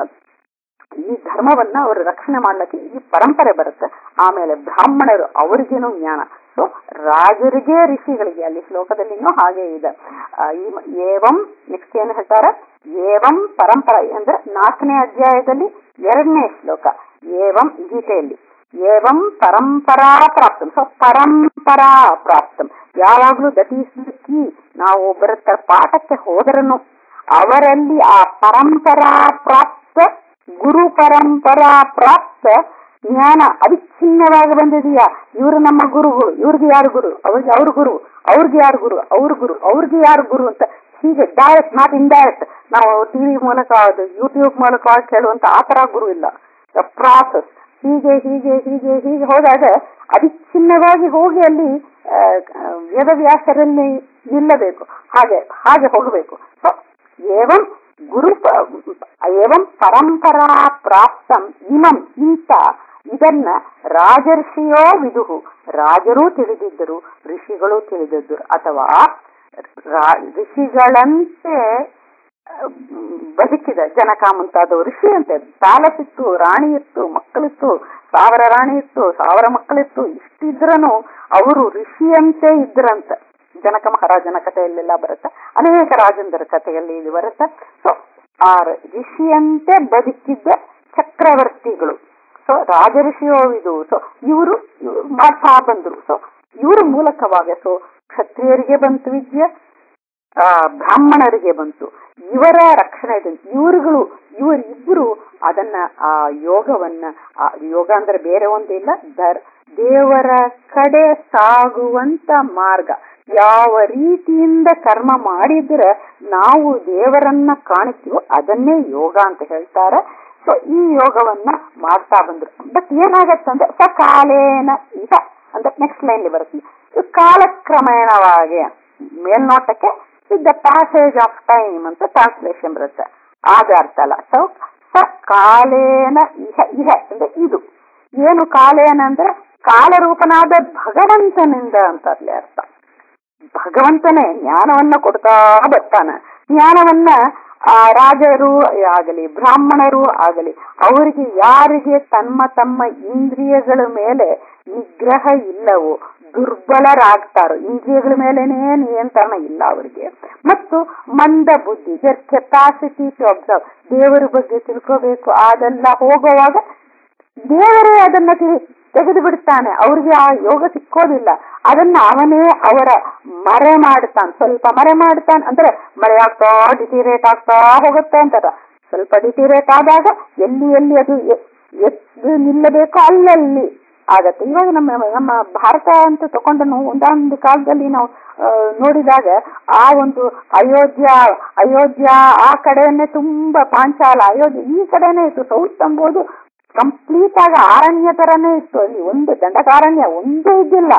ಈ ಧರ್ಮವನ್ನ ಅವರು ರಕ್ಷಣೆ ಮಾಡ್ಲಿಕ್ಕೆ ಈ ಪರಂಪರೆ ಬರುತ್ತೆ ಆಮೇಲೆ ಬ್ರಾಹ್ಮಣರು ಅವ್ರಿಗೇನು ಜ್ಞಾನ ಸೊ ರಾಜರಿಗೆ ಋಷಿಗಳಿಗೆ ಅಲ್ಲಿ ಶ್ಲೋಕದಲ್ಲಿನೂ ಹಾಗೆ ಇದೆ ಆ, ಈ ಮ- ಏವಂ ನೆಕ್ಸ್ಟ್ ಏನು ಹೇಳ್ತಾರೆ ಏವಂ ಪರಂಪರೆ ಅಂದ್ರೆ ನಾಲ್ಕನೇ ಅಧ್ಯಾಯದಲ್ಲಿ ಎರಡನೇ ಶ್ಲೋಕ ಏವಂ ಗೀತೆಯಲ್ಲಿ ಏವಂ ಪರಂಪರಾ ಪ್ರಾಪ್ತಂ ಸೊ ಪರಂಪರಾ ಪ್ರಾಪ್ತಂ ಯಾವಾಗ್ಲೂ ದಟ್ ಈಸ್ ದ ಕೀ ನಾವು ಒಬ್ಬರ ಹತ್ರ ಪಾಠಕ್ಕೆ ಹೋದ್ರನು ಅವರಲ್ಲಿ ಆ ಪರಂಪರಾ ಪ್ರಾಪ್ತ ಗುರು ಪರಂಪರಾ ಪ್ರಾಪ್ತ ಜ್ಞಾನ ಅವಿಚ್ಛಿನ್ನವಾಗಿ ಬಂದಿದೆಯಾ ಇವರು ನಮ್ಮ ಗುರುಗಳು ಇವ್ರಿಗೆ ಯಾರು ಗುರು ಅವ್ರಿಗೆ ಅವ್ರ ಗುರು ಅವ್ರಿಗೆ ಯಾರು ಗುರು ಅವ್ರ ಗುರು ಅವ್ರಿಗೆ ಯಾರು ಗುರು ಅಂತ ಹೀಗೆ ಡೈರೆಕ್ಟ್ ನಾಟ್ ಇಂಡೈರೆಕ್ಟ್ ನಾವು ಟಿವಿ ಮೂಲಕ ಅದು ಯೂಟ್ಯೂಬ್ ಮೂಲಕ ಕೇಳುವಂತ ಆ ತರ ಗುರು ಇಲ್ಲ ಪ್ರಾಸೆಸ್ ಹೀಗೆ ಹೀಗೆ ಹೀಗೆ ಹೀಗೆ ಹೋದಾಗ ಅವಿಚ್ಛಿನ್ನವಾಗಿ ಹೋಗಿ ಅಲ್ಲಿ ಆ, ಆ, ವೇದವ್ಯಾಸರಲ್ಲಿ ನಿಲ್ಲಬೇಕು ಹಾಗೆ ಹಾಗೆ ಹೋಗಬೇಕು ಸೊ ಏವಂ ಗುರು ಏವಂ ಪರಂಪರಾ ಪ್ರಾಪ್ತಂ ಇಮಂ ಇಂಥ ಇದನ್ನ ರಾಜರ್ಷಿಯೋ ವಿದುಹು ರಾಜರೂ ತಿಳಿದಿದ್ದರು ಋಷಿಗಳು ತಿಳಿದಿದ್ದರು ಅಥವಾ ರಾ- ಋಷಿಗಳಂತೆ ಅಹ್, ಬದುಕಿದ ಜನಕ ಮುಂತಾದವು ಋಷಿ ಅಂತೆ ಪ್ಯಾಲೆಸ್ ಇತ್ತು ರಾಣಿ ಇತ್ತು ಮಕ್ಕಳಿತ್ತು ಸಾವಿರ ರಾಣಿ ಇತ್ತು ಸಾವಿರ ಮಕ್ಕಳಿತ್ತು ಇಷ್ಟಿದ್ರನು ಅವರು ಋಷಿಯಂತೆ ಇದ್ರಂತೆ ಜನಕ ಮಹಾರಾಜನ ಕಥೆಯಲ್ಲೆಲ್ಲ ಬರುತ್ತೆ ಅನೇಕ ರಾಜಂದರ ಕಥೆಯಲ್ಲಿ ಇದು ಬರುತ್ತೆ ಸೊ ಆ ಋಷಿಯಂತೆ ಬದುಕಿದ್ದ ಚಕ್ರವರ್ತಿಗಳು ಸೊ ರಾಜಋಷಿಯೋ ಇದು ಸೊ ಇವರು ಮಾಡ್ತಾ ಬಂದ್ರು ಸೊ ಇವರ ಮೂಲಕವಾಗಿ ಸೊ ಕ್ಷತ್ರಿಯರಿಗೆ ಬಂತು ವಿದ್ಯೆ ಆ ಬ್ರಾಹ್ಮಣರಿಗೆ ಬಂತು ಇವರ ರಕ್ಷಣೆ ಇದೆ ಇವರುಗಳು ಇವರಿಬ್ಬರು ಅದನ್ನ ಆ ಯೋಗವನ್ನ ಆ ಯೋಗ ಅಂದ್ರೆ ಬೇರೆ ಒಂದಿಲ್ಲ ದರ್ ದೇವರ ಕಡೆ ಸಾಗುವಂತ ಮಾರ್ಗ ಯಾವ ರೀತಿಯಿಂದ ಕರ್ಮ ಮಾಡಿದ್ರೆ ನಾವು ದೇವರನ್ನ ಕಾಣುತ್ತೀವೋ ಅದನ್ನೇ ಯೋಗ ಅಂತ ಹೇಳ್ತಾರೆ ಸೊ ಈ ಯೋಗವನ್ನ ಮಾಡ್ತಾ ಬಂದ್ರು ಬಟ್ ಏನಾಗತ್ತಂದ್ರೆ ಸಕಾಲೇನ ಈಗ ಅಂದ್ರೆ ನೆಕ್ಸ್ಟ್ ಲೈನ್ ಬರುತ್ತೆ ಇದು ಕಾಲಕ್ರಮೇಣವಾಗಿ ಮೇಲ್ನೋಟಕ್ಕೆ with the passage of time ಅಂತ ಟ್ರಾನ್ಸ್ಲೇಷನ್ ಬರುತ್ತೆ ಆದ ಅರ್ಥ ಅಲ್ಲ ಸೊ ಸ ಕಾಲೇನ ಇಹ ಇಹ ಅಂದ್ರೆ ಇದು ಏನು ಕಾಲೇನ ಅಂದ್ರೆ ಕಾಲರೂಪನಾದ ಭಗವಂತನಿಂದ ಅಂತ ಅಲ್ಲಿ ಅರ್ಥ ಭಗವಂತನೇ ಜ್ಞಾನವನ್ನ ಕೊಡ್ತಾ ಬರ್ತಾನೆ ಜ್ಞಾನವನ್ನ ಆ ರಾಜರು ಆಗಲಿ ಬ್ರಾಹ್ಮಣರು ಆಗಲಿ ಅವರಿಗೆ ಯಾರಿಗೆ ತಮ್ಮ ತಮ್ಮ ಇಂದ್ರಿಯಗಳ ಮೇಲೆ ನಿಗ್ರಹ ಇಲ್ಲವೋ ದುರ್ಬಲರಾಗ್ತಾರೋ ಇಂದ್ರಿಯಗಳ ಮೇಲೇನೇ ನಿಯಂತ್ರಣ ಇಲ್ಲ ಅವರಿಗೆ ಮತ್ತು ಮಂದ ಬುದ್ಧಿ ದರ್ ಕೆಪಾಸಿಟಿ ಟು ಅಬ್ಸರ್ವ್ ದೇವರ ಬಗ್ಗೆ ತಿಳ್ಕೋಬೇಕು ಅದೆಲ್ಲ ಹೋಗುವಾಗ ದೇವರೇ ಅದನ್ನ ತಿ- ತೆಗೆದು ಬಿಡ್ತಾನೆ ಅವ್ರಿಗೆ ಆ ಯೋಗ ಸಿಕ್ಕೋದಿಲ್ಲ ಅದನ್ನ ಅವನೇ ಅವರ ಮರೆ ಮಾಡ್ತಾನೆ ಸ್ವಲ್ಪ ಮರೆ ಮಾಡ್ತಾನೆ ಅಂದ್ರೆ ಮರೆ ಆಗ್ತಾ ಡಿಟಿರೇಟ್ ಆಗ್ತಾ ಹೋಗುತ್ತೆ ಅಂತಾರ ಸ್ವಲ್ಪ ಡಿಟಿರೇಟ್ ಆದಾಗ ಎಲ್ಲಿ ಎಲ್ಲಿ ಅದು ಎ- ಎದ್ದು ನಿಲ್ಲಬೇಕೋ ಅಲ್ಲಲ್ಲಿ ಆಗತ್ತೆ ಇವಾಗ ನಮ್ಮ ನಮ್ಮ ಭಾರತ ಅಂತ ತಗೊಂಡು ನಾವು ಒಂದೊಂದು ಕಾಲದಲ್ಲಿ ನಾವು ಆ, ನೋಡಿದಾಗ ಆ ಒಂದು ಅಯೋಧ್ಯ ಅಯೋಧ್ಯ ಆ ಕಡೆಯನ್ನೇ ತುಂಬಾ ಪಾಂಚಾಲ ಅಯೋಧ್ಯ ಈ ಕಡೆನೇ ಇತ್ತು ಸೌತ್ ಎಂಬುದು ಕಂಪ್ಲೀಟ್ ಆಗಿ ಅರಣ್ಯ ತರನೇ ಇತ್ತು ಅಲ್ಲಿ ಒಂದು ದಂಡಕಾರಣ್ಯ ಒಂದೂ ಇದ್ದಿಲ್ಲ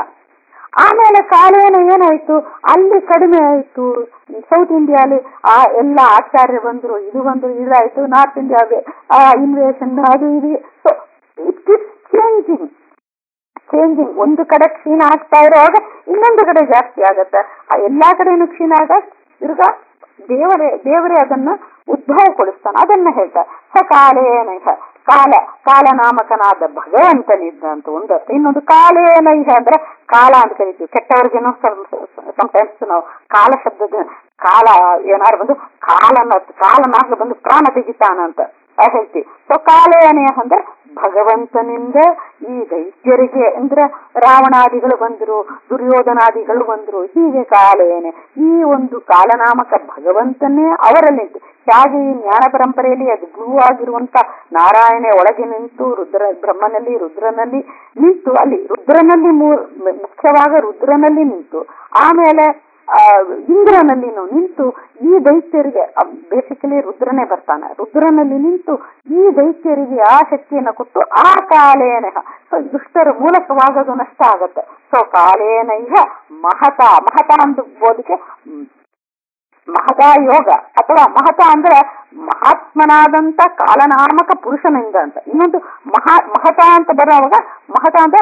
ಆಮೇಲೆ ಕಾಲೇನ ಏನಾಯ್ತು ಅಲ್ಲಿ ಕಡಿಮೆ ಆಯ್ತು ಸೌತ್ ಇಂಡಿಯಾಲಿ ಆ ಎಲ್ಲ ಆಚಾರ್ಯ ಬಂದ್ರು ಇದು ಬಂದ್ರು ಇದಾಯ್ತು ನಾರ್ತ್ ಇಂಡಿಯಾ ಇನ್ವೇಷನ್ ಅದು ಇದು so it is changing changing ಒಂದು ಕಡೆ ಕ್ಷೀಣ ಆಗ್ತಾ ಇರುವಾಗ ಇನ್ನೊಂದು ಕಡೆ ಜಾಸ್ತಿ ಆಗತ್ತೆ ಆ ಎಲ್ಲಾ ಕಡೆನೂ ಕ್ಷೀಣ ಆಗ ತಿರ್ಗಾ ದೇವರೇ ದೇವರೇ ಅದನ್ನ ಉದ್ಭವಗೊಳಿಸ್ತಾನೆ ಅದನ್ನ ಹೇಳ್ತಾರೆ ಸಕಾಲೇನೈಹ ಕಾಲ ಕಾಲನಾಮಕನಾದ ಭಗವಂತನಿದ್ದ ಅಂತ ಒಂದು ಅರ್ಥ ಇನ್ನೊಂದು ಕಾಲೇನೈಹ ಅಂದ್ರೆ ಕಾಲ ಅಂತ ಕರಿತೀವಿ ಕೆಟ್ಟವರಿಗೇನೋ ಸಮಟೈಮ್ಸ್ ನಾವು ಕಾಲ ಶಬ್ದದ ಕಾಲ ಏನಾರು ಬಂದು ಕಾಲನ ಕಾಲನಾಗ ಬಂದು ಪ್ರಾಣ ತೆಗಿತಾನ ಅಂತ ಆ ಹೇಳ್ತೀವಿ ಸೊ ಕಾಲೇನಯ ಅಂದ್ರೆ ಭಗವಂತನಿಂದ ಈ ದೈತ್ಯರಿಗೆ ಅಂದ್ರೆ ರಾವಣಾದಿಗಳು ಬಂದ್ರು ದುರ್ಯೋಧನಾದಿಗಳು ಬಂದ್ರು ಹೀಗೆ ಕಾಲೇನೆ ಈ ಒಂದು ಕಾಲನಾಮಕ ಭಗವಂತನೇ ಅವರಲ್ಲಿ ನಿಂತು ಹೇಗೆ ಈ ಜ್ಞಾನ ಪರಂಪರೆಯಲ್ಲಿ ಅದು ಗುರುವಾಗಿರುವಂತ ನಾರಾಯಣ ಒಳಗೆ ನಿಂತು ರುದ್ರ ಬ್ರಹ್ಮನಲ್ಲಿ ರುದ್ರನಲ್ಲಿ ನಿಂತು ಅಲ್ಲಿ ರುದ್ರನಲ್ಲಿ ಮೂರ್ ಮುಖ್ಯವಾಗ ರುದ್ರನಲ್ಲಿ ನಿಂತು ಆಮೇಲೆ ಆ ಇಂದ್ರನಲ್ಲಿನೂ ನಿಂತು ಈ ದೈತ್ಯರಿಗೆ ಬೇಸಿಕಲಿ ರುದ್ರನೇ ಬರ್ತಾನೆ ರುದ್ರನಲ್ಲಿ ನಿಂತು ಈ ದೈತ್ಯರಿಗೆ ಆ ಶಕ್ತಿಯನ್ನು ಕೊಟ್ಟು ಆ ಕಾಲೇನ ಸೊ ದುಷ್ಟರ ಮೂಲಕವಾಗೋದು ನಷ್ಟ ಆಗತ್ತೆ ಸೊ ಕಾಲೇನ ಇಹ ಮಹತ ಮಹತ ಅಂಬೋದಕ್ಕೆ ಹ್ಮ್, ಮಹತ ಯೋಗ ಅಥವಾ ಮಹತ ಅಂದ್ರೆ ಮಹಾತ್ಮನಾದಂತ ಕಾಲನಾಮಕ ಪುರುಷನಿಂದ ಅಂತ ಇನ್ನೊಂದು ಮಹಾ ಮಹತ ಅಂತ ಬರುವಾಗ ಮಹತ ಅಂದ್ರೆ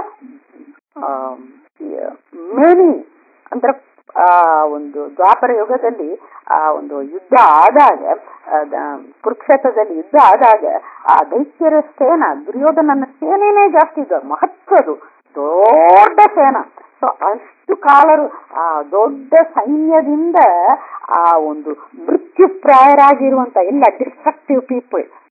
ಮೇನಿ ಅಂದ್ರೆ ಆ ಒಂದು ದ್ವಾಪರ ಯುಗದಲ್ಲಿ ಆ ಒಂದು ಯುದ್ಧ ಆದಾಗ ಆ, ದ- ಕುರುಕ್ಷೇತ್ರದಲ್ಲಿ ಯುದ್ಧ ಆದಾಗ ಆ ದೈತ್ಯರ ಸೇನಾ ದುರ್ಯೋಧನನ ಸೇನೆನೇ ಜಾಸ್ತಿ ಇದ್ದ ಮಹತ್ವದು ದೊಡ್ಡ ಸೇನಾ ಸೊ ಅಷ್ಟು ಕಾಲರು ಆ ದೊಡ್ಡ ಸೈನ್ಯದಿಂದ ಆ ಒಂದು ಮೃತ್ಯುಪ್ರಾಯರಾಗಿರುವಂತ ಎಲ್ಲ ಡಿಸ್ಟ್ರಕ್ಟಿವ್ ಪೀಪಲ್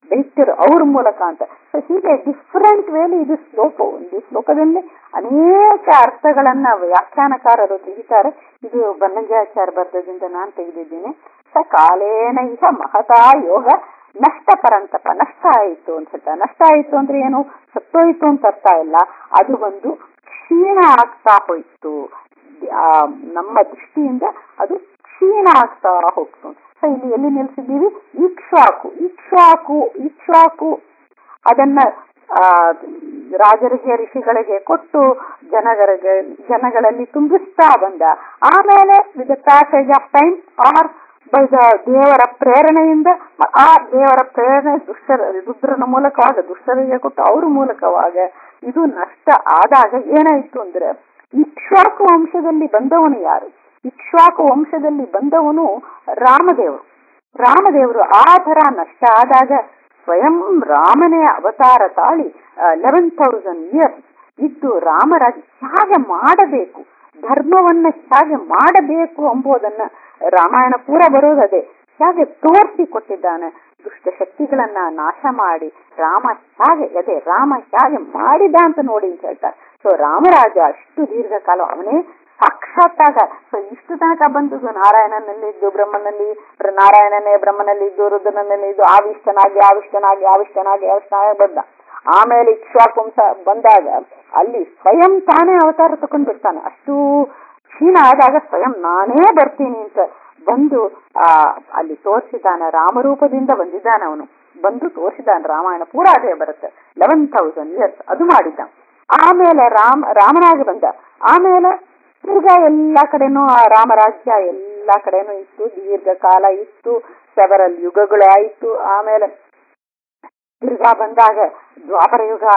ದೈತ್ಯರು ಅವ್ರ ಮೂಲಕ ಅಂತ ಸೊ ಹೀಗೆ ಡಿಫ್ರೆಂಟ್ ವೇಲಿ ಇದು ಶ್ಲೋಕ ಒಂದು ಶ್ಲೋಕದಲ್ಲಿ ಅನೇಕ ಅರ್ಥಗಳನ್ನ ವ್ಯಾಖ್ಯಾನಕಾರರು ತೆಗಿತಾರೆ ಇದು ಬನ್ನಂಜಾಚಾರ್ಯ ಬರ್ದದಿಂದ ನಾನು ತೆಗೆದಿದ್ದೀನಿ ಸ ಕಾಲೇನ ಇಹ ಮಹತಾ ಯೋಗ ನಷ್ಟ ಪರಂತಪ ನಷ್ಟ ಆಯಿತು ಅನ್ಸುತ್ತೆ ನಷ್ಟ ಆಯಿತು ಅಂದ್ರೆ ಏನು ಸತ್ತೋಯ್ತು ಅಂತ ಅರ್ಥ ಇಲ್ಲ ಅದು ಒಂದು ಕ್ಷೀಣ ಆಗ್ತಾ ಹೋಯ್ತು ಆ, ನಮ್ಮ ದೃಷ್ಟಿಯಿಂದ ಅದು ಕ್ಷೀಣ ಆಗ್ತಾ ಹೋಗ್ತು ಸೊ ಇಲ್ಲಿ ಎಲ್ಲಿ ನಿಲ್ಸಿದ್ದೀವಿ ಇಕ್ಷ್ವಾಕು ಇಕ್ಷ್ವಾಕು ಇಕ್ಷ್ವಾಕು ಅದನ್ನ ಆ ರಾಜರಿಗೆ ಋಷಿಗಳಿಗೆ ಕೊಟ್ಟು ಜನಗಳಿಗೆ ಜನಗಳಲ್ಲಿ ತುಂಬಿಸ್ತಾ ಬಂದ ಆಮೇಲೆ with passage of time or by the ದೇವರ ಪ್ರೇರಣೆಯಿಂದ ಮ- ಆ ದೇವರ ಪ್ರೇರಣೆ ದುಷ್ಟರ ರುದ್ರನ ಮೂಲಕವಾಗ ದುಷ್ಟರಿಗೆ ಕೊಟ್ಟು ಅವ್ರ ಮೂಲಕವಾಗ ಇದು ನಷ್ಟ ಆದಾಗ ಏನಾಯ್ತು ಅಂದ್ರೆ ಇಕ್ಷ್ವಾಕು ವಂಶದಲ್ಲಿ ಬಂದವನು ಯಾರು ಇಕ್ಷ್ವಾಕು ವಂಶದಲ್ಲಿ ಬಂದವನು ರಾಮದೇವರು ರಾಮದೇವರು ಆ ತರ ನಷ್ಟ ಆದಾಗ ಸ್ವಯಂ ರಾಮನೇ ಅವತಾರ ತಾಳಿ ಲೆವೆನ್ ತೌಸಂಡ್ ಇಯರ್ಸ್ ಇದ್ದು ರಾಮರಾಜ ಹೇಗೆ ಮಾಡಬೇಕು ಧರ್ಮವನ್ನ ಹೇಗೆ ಮಾಡಬೇಕು ಎಂಬುದನ್ನ ರಾಮಾಯಣ ಪೂರ ಬರೋದದೇ ಹೇಗೆ ತೋರಿಸಿ ಕೊಟ್ಟಿದ್ದಾನೆ ದುಷ್ಟ ಶಕ್ತಿಗಳನ್ನ ನಾಶ ಮಾಡಿ ರಾಮ ಹೇಗೆ ಅದೇ ರಾಮ ಹೇಗೆ ಮಾಡಿದ ಅಂತ ನೋಡಿ ಅಂತ ಹೇಳ್ತಾರೆ ಸೊ ರಾಮರಾಜ ಅಷ್ಟು ದೀರ್ಘಕಾಲ ಅವನೇ ಸಾಕ್ಷಾತ್ತಾಗ ಸೊ ಇಷ್ಟು ತನಕ ಬಂದದ್ದು ನಾರಾಯಣನಲ್ಲಿದ್ದು ಬ್ರಹ್ಮನಲ್ಲಿ ನಾರಾಯಣನೇ ಬ್ರಹ್ಮನಲ್ಲಿದ್ದು ರುದ್ರನಲ್ಲಿದ್ದು ಆವಿಷ್ಟನಾಗಿ ಆವಿಷ್ಟನಾಗಿ ಆವಿಷ್ಟನಾಗಿ ಆವಿಷ್ಟನಾಗಿ ಬಂದ ಆಮೇಲೆ ಇಕ್ಷ್ವಾಕುಂಸ ಬಂದಾಗ ಅಲ್ಲಿ ಸ್ವಯಂ ತಾನೇ ಅವತಾರ ತಕೊಂಡ್ ಬಿಡ್ತಾನೆ ಅಷ್ಟು ಕ್ಷೀಣ ಆದಾಗ ಸ್ವಯಂ ನಾನೇ ಬರ್ತೀನಿ ಅಂತ ಬಂದು ಆ ಅಲ್ಲಿ ತೋರಿಸಿದ್ದಾನೆ ರಾಮರೂಪದಿಂದ ಬಂದಿದ್ದಾನೆ ಅವನು ಬಂದು ತೋರಿಸಿದ್ದಾನೆ ರಾಮಾಯಣ ಪೂರ ಅದೇ ಬರುತ್ತೆ ಲೆವೆನ್ ತೌಸಂಡ್ ಇಯರ್ಸ್ ಅದು ಮಾಡಿದ್ದ ಆಮೇಲೆ ರಾಮ ರಾಮನಾಗಿ ಬಂದ ಆಮೇಲೆ ತಿರ್ಗಾ ಎಲ್ಲಾ ಕಡೆನೂ ಆ ರಾಮರಾಜ್ಯ ಎಲ್ಲಾ ಕಡೆನೂ ಇತ್ತು ದೀರ್ಘಕಾಲ ಇತ್ತು ಸೆವರಲ್ ಯುಗಗಳು ಆಯಿತು ಆಮೇಲೆ ತಿರ್ಗಾ ಬಂದಾಗ ದ್ವಾಪರ ಯುಗ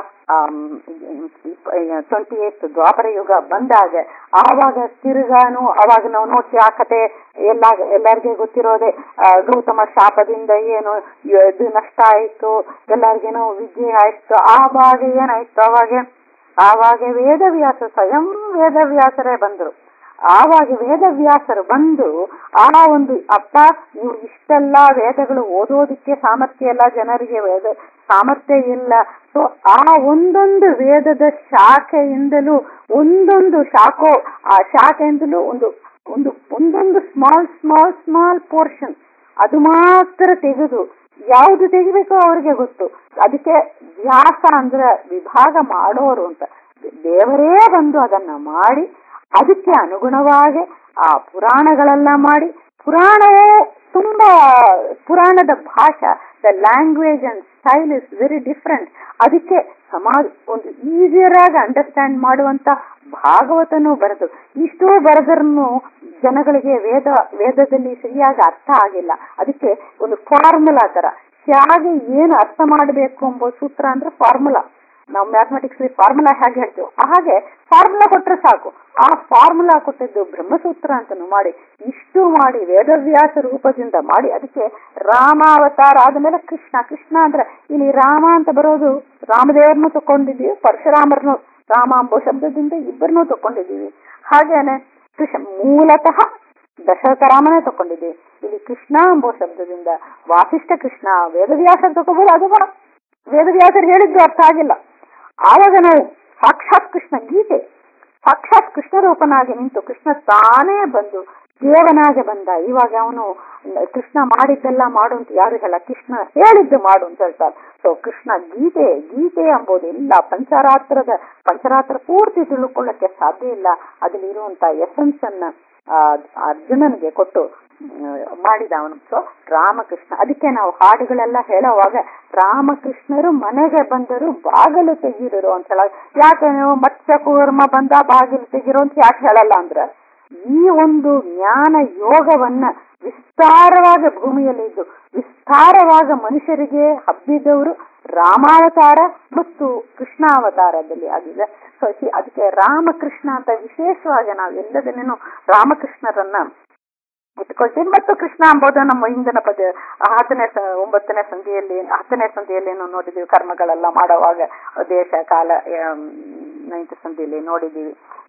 ಟ್ವೆಂಟಿ ಏತ್ ದ್ವಾಪರ ಯುಗ ಬಂದಾಗ ಆವಾಗ ತಿರ್ಗಾನು ಅವಾಗ ನಾವು ನೋಡ್ತೀವಿ ಆ ಕತೆ ಎಲ್ಲ ಎಲ್ಲರಿಗೂ ಗೊತ್ತಿರೋದೆ ಆ, ಗೌತಮ ಶಾಪದಿಂದ ಏನು ಇದು ನಷ್ಟ ಆಯ್ತು ಎಲ್ಲರಿಗೇನೋ ವಿದ್ಯೆ ಆಯ್ತು ಆವಾಗ ಏನಾಯ್ತು ಅವಾಗ ಆವಾಗ ವೇದವ್ಯಾಸ ಸ್ವಯಂ ವೇದವ್ಯಾಸರೇ ಬಂದರು ಆವಾಗ ವೇದವ್ಯಾಸರು ಬಂದು ಆ ಒಂದು ಅಪ್ಪ ನೀವು ಇಷ್ಟೆಲ್ಲ ವೇದಗಳು ಓದೋದಕ್ಕೆ ಸಾಮರ್ಥ್ಯ ಇಲ್ಲ ಜನರಿಗೆ ವೇದ ಸಾಮರ್ಥ್ಯ ಇಲ್ಲ ಸೊ ಆ ಒಂದೊಂದು ವೇದದ ಶಾಖೆಯಿಂದಲೂ ಒಂದೊಂದು ಶಾಖೋ ಆ ಶಾಖೆಯಿಂದಲೂ ಒಂದು ಒಂದು ಒಂದೊಂದು ಸ್ಮಾಲ್ ಸ್ಮಾಲ್ ಸ್ಮಾಲ್ ಪೋರ್ಷನ್ ಅದು ಮಾತ್ರ ತೆಗೆದು ಯಾವುದು ತೆಗಿಬೇಕೋ ಅವ್ರಿಗೆ ಗೊತ್ತು ಅದಕ್ಕೆ ವ್ಯಾಸ ಅಂದ್ರೆ ವಿಭಾಗ ಮಾಡೋರು ಅಂತ ದೇವರೇ ಬಂದು ಅದನ್ನ ಮಾಡಿ ಅದಕ್ಕೆ ಅನುಗುಣವಾಗಿ ಆ ಪುರಾಣಗಳೆಲ್ಲ ಮಾಡಿ ಪುರಾಣವೇ ತುಂಬಾ ಪುರಾಣದ ಭಾಷಾ the language and style is very different ಅದಕ್ಕೆ ಸಮಾಜ ಒಂದು ಈಸಿಯರ್ ಆಗಿ ಅಂಡರ್ಸ್ಟ್ಯಾಂಡ್ ಮಾಡುವಂತ ಭಾಗವತನೂ ಬರೆದು ಇಷ್ಟೋ ಬರೆದ್ರೂ ಜನಗಳಿಗೆ ವೇದ ವೇದದಲ್ಲಿ ಸರಿಯಾಗಿ ಅರ್ಥ ಆಗಿಲ್ಲ ಅದಕ್ಕೆ ಒಂದು ಫಾರ್ಮುಲಾ ತರ ಹೇಗೆ ಏನು ಅರ್ಥ ಮಾಡಬೇಕು ಎಂಬ ಸೂತ್ರ ಅಂದ್ರೆ ಫಾರ್ಮುಲಾ ನಾವು ಮ್ಯಾಥಮೆಟಿಕ್ಸ್ ಫಾರ್ಮುಲಾ ಹೇಗೆ ಹೇಳ್ತೀವಿ ಹಾಗೆ ಫಾರ್ಮುಲಾ ಕೊಟ್ರೆ ಸಾಕು ಆ ಫಾರ್ಮುಲಾ ಕೊಟ್ಟಿದ್ದು ಬ್ರಹ್ಮಸೂತ್ರ ಅಂತನೂ ಮಾಡಿ ಇಷ್ಟು ಮಾಡಿ ವೇದವ್ಯಾಸ ರೂಪದಿಂದ ಮಾಡಿ ಅದಕ್ಕೆ ರಾಮಾವತಾರ ಆದ್ಮೇಲೆ ಕೃಷ್ಣ ಕೃಷ್ಣ ಅಂದ್ರೆ ಇಲ್ಲಿ ರಾಮ ಅಂತ ಬರೋದು ರಾಮದೇವರನ್ನು ತಕೊಂಡಿದ್ದೀವಿ ಪರಶುರಾಮರನ್ನು ರಾಮ ಎಂಬ ಶಬ್ದದಿಂದ ಇಬ್ಬರನ್ನೂ ತಕೊಂಡಿದ್ದೀವಿ ಹಾಗೇನೆ ಕೃಷ್ಣ ಮೂಲತಃ ದಶರಥ ರಾಮನೇ ತಕೊಂಡಿದ್ದೀವಿ ಇಲ್ಲಿ ಕೃಷ್ಣ ಎಂಬ ಶಬ್ದದಿಂದ ವಾಸಿಷ್ಠ ಕೃಷ್ಣ ವೇದವ್ಯಾಸ ತಗೋಬಹುದು ಅದು ಬಾ- ವೇದವ್ಯಾಸರು ಹೇಳಿದ್ದು ಅರ್ಥ ಆಗಿಲ್ಲ ಆವಾಗ ನಾವು ಸಾಕ್ಷಾತ್ ಕೃಷ್ಣ ಗೀತೆ ಸಾಕ್ಷಾತ್ ಕೃಷ್ಣ ರೂಪನಾಗಿ ನಿಂತು ಕೃಷ್ಣ ತಾನೇ ಬಂದು ದೇವನಾಗೆ ಬಂದ ಇವಾಗ ಅವನು ಕೃಷ್ಣ ಮಾಡಿದ್ದೆಲ್ಲ ಮಾಡು ಅಂತ ಯಾರು ಹೇಳ ಕೃಷ್ಣ ಹೇಳಿದ್ದು ಮಾಡು ಅಂತ ಹೇಳ್ತಾರೆ ಸೊ ಕೃಷ್ಣ ಗೀತೆ ಗೀತೆ ಎಂಬುದು ಇಲ್ಲ ಪಂಚರಾತ್ರದ ಪಂಚರಾತ್ರ ಪೂರ್ತಿ ತಿಳ್ಕೊಳ್ಳಕ್ಕೆ ಸಾಧ್ಯ ಇಲ್ಲ ಅದ್ರಲ್ಲಿ ಇರುವಂತ ಎಸೆನ್ಸ್ ಅನ್ನ ಆ, ಅರ್ಜುನನಿಗೆ ಕೊಟ್ಟು ಮ್, ಮಾಡಿದ ಅವನು ಸೊ ರಾಮಕೃಷ್ಣ ಅದಕ್ಕೆ ನಾವು ಹಾಡುಗಳೆಲ್ಲ ಹೇಳುವಾಗ ರಾಮಕೃಷ್ಣರು ಮನೆಗೆ ಬಂದರು ಬಾಗಿಲು ತೆಗೀರು ಅಂತ ಹೇಳ ಯಾಕೆ ನೀವು ಮತ್ಸ್ಯ ಕೂರ್ಮ ಬಂದ ಬಾಗಿಲು ತೆಗೀರು ಅಂತ ಯಾಕೆ ಹೇಳಲ್ಲ ಅಂದ್ರೆ ಈ ಒಂದು ಜ್ಞಾನ ಯೋಗವನ್ನ ವಿಸ್ತಾರವಾಗಿ ಭೂಮಿಯಲ್ಲಿ ಇದ್ದು ವಿಸ್ತಾರವಾಗ ಮನುಷ್ಯರಿಗೆ ಹಬ್ಬಿದವರು ರಾಮಾವತಾರ ಮತ್ತು ಕೃಷ್ಣಾವತಾರದಲ್ಲಿ ಆಗಿದೆ ಸೊ ಹಿ- ಅದಕ್ಕೆ ರಾಮಕೃಷ್ಣ ಅಂತ ವಿಶೇಷವಾಗಿ ನಾವು ಎಲ್ಲದನ್ನೇನು ರಾಮಕೃಷ್ಣರನ್ನ ಇಟ್ಕೊಳ್ತೀವಿ ಮತ್ತು ಕೃಷ್ಣ ಎಂಬುದು ನಮ್ಮ ಹಿಂದಿನ ಪದ ಹತ್ತನೇ ಸ- ಒಂಬತ್ತನೇ ಸಂಧಿಯಲ್ಲಿ ಹತ್ತನೇ ಸಂಧಿಯಲ್ಲಿ ನಾವು ನೋಡಿದೀವಿ ಕರ್ಮಗಳೆಲ್ಲ ಮಾಡುವಾಗ ದೇಶ ಕಾಲ ನೈನ್ತ್ ಸಂಧಿಯಲ್ಲಿ ನೋಡಿದೀವಿ ಸೊ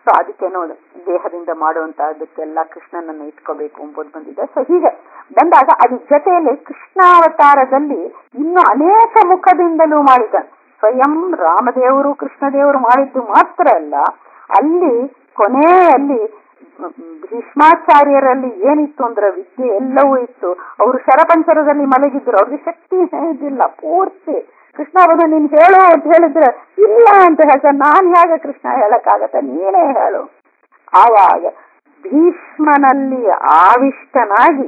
ಸೊ ಅದಕ್ಕೆ ನೋಡು ದೇಹದಿಂದ ಮಾಡುವಂತಹದಕ್ಕೆಲ್ಲ ಕೃಷ್ಣನನ್ನು ಇಟ್ಕೋಬೇಕು ಎಂಬುದು ಬಂದಿದೆ ಸೊ ಹೀಗೆ ಬಂದಾಗ ಅದ್ರ ಜೊತೆಯಲ್ಲಿ ಕೃಷ್ಣಾವತಾರದಲ್ಲಿ ಇನ್ನು ಅನೇಕ ಮುಖದಿಂದಲೂ ಮಾಡಿದ ಸ್ವಯಂ ರಾಮದೇವರು ಕೃಷ್ಣದೇವರು ಮಾಡಿದ್ದು ಮಾತ್ರ ಅಲ್ಲ ಅಲ್ಲಿ ಕೊನೆಯಲ್ಲಿ ಭೀಷ್ಮಾಚಾರ್ಯರಲ್ಲಿ ಏನಿತ್ತು ಅಂದ್ರೆ ವಿದ್ಯೆ ಎಲ್ಲವೂ ಇತ್ತು ಅವರು ಶರಪಂಚರದಲ್ಲಿ ಮಲಗಿದ್ರು ಅವ್ರಿಗೆ ಶಕ್ತಿ ಇದ್ದಿಲ್ಲ ಪೂರ್ತಿ ಕೃಷ್ಣ ಬಂದು ನೀನ್ ಹೇಳು ಅಂತ ಹೇಳಿದ್ರೆ ಇಲ್ಲ ಅಂತ ಹೇಳ್ತಾರೆ ನಾನ್ ಹೇಗೆ ಕೃಷ್ಣ ಹೇಳಕ್ಕಾಗತ್ತೆ ನೀನೇ ಹೇಳು ಆವಾಗ ಭೀಷ್ಮನಲ್ಲಿ ಆವಿಷ್ಟನಾಗಿ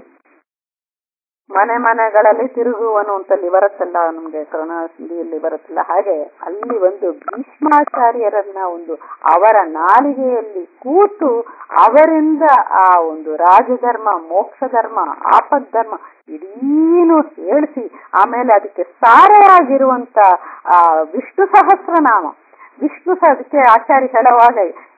ಮನೆ ಮನೆಗಳಲ್ಲಿ ತಿರುಗುವನು ಅಂತಲ್ಲಿ ಬರುತ್ತಲ್ಲ ನಮ್ಗೆ ಕರುಣಾಸಿಂಧಿಯಲ್ಲಿ ಬರುತ್ತಲ್ಲ ಹಾಗೆ ಅಲ್ಲಿ ಒಂದು ಭೀಷ್ಮಾಚಾರ್ಯರನ್ನ ಒಂದು ಅವರ ನಾಲಿಗೆಯಲ್ಲಿ ಕೂತು ಅವರಿಂದ ಆ ಒಂದು ರಾಜಧರ್ಮ ಮೋಕ್ಷ ಧರ್ಮ ಆಪದ್ ಧರ್ಮ ಇಡೀನು ಹೇಳಿಸಿ ಆಮೇಲೆ ಅದಕ್ಕೆ ಸಾರೆಯಾಗಿರುವಂತ ಆ ವಿಷ್ಣು ಸಹಸ್ರನಾಮ ವಿಷ್ಣು ಸಹ ಅದಕ್ಕೆ ಆಚಾರ್ಯ ಹೇಳುವಾಗ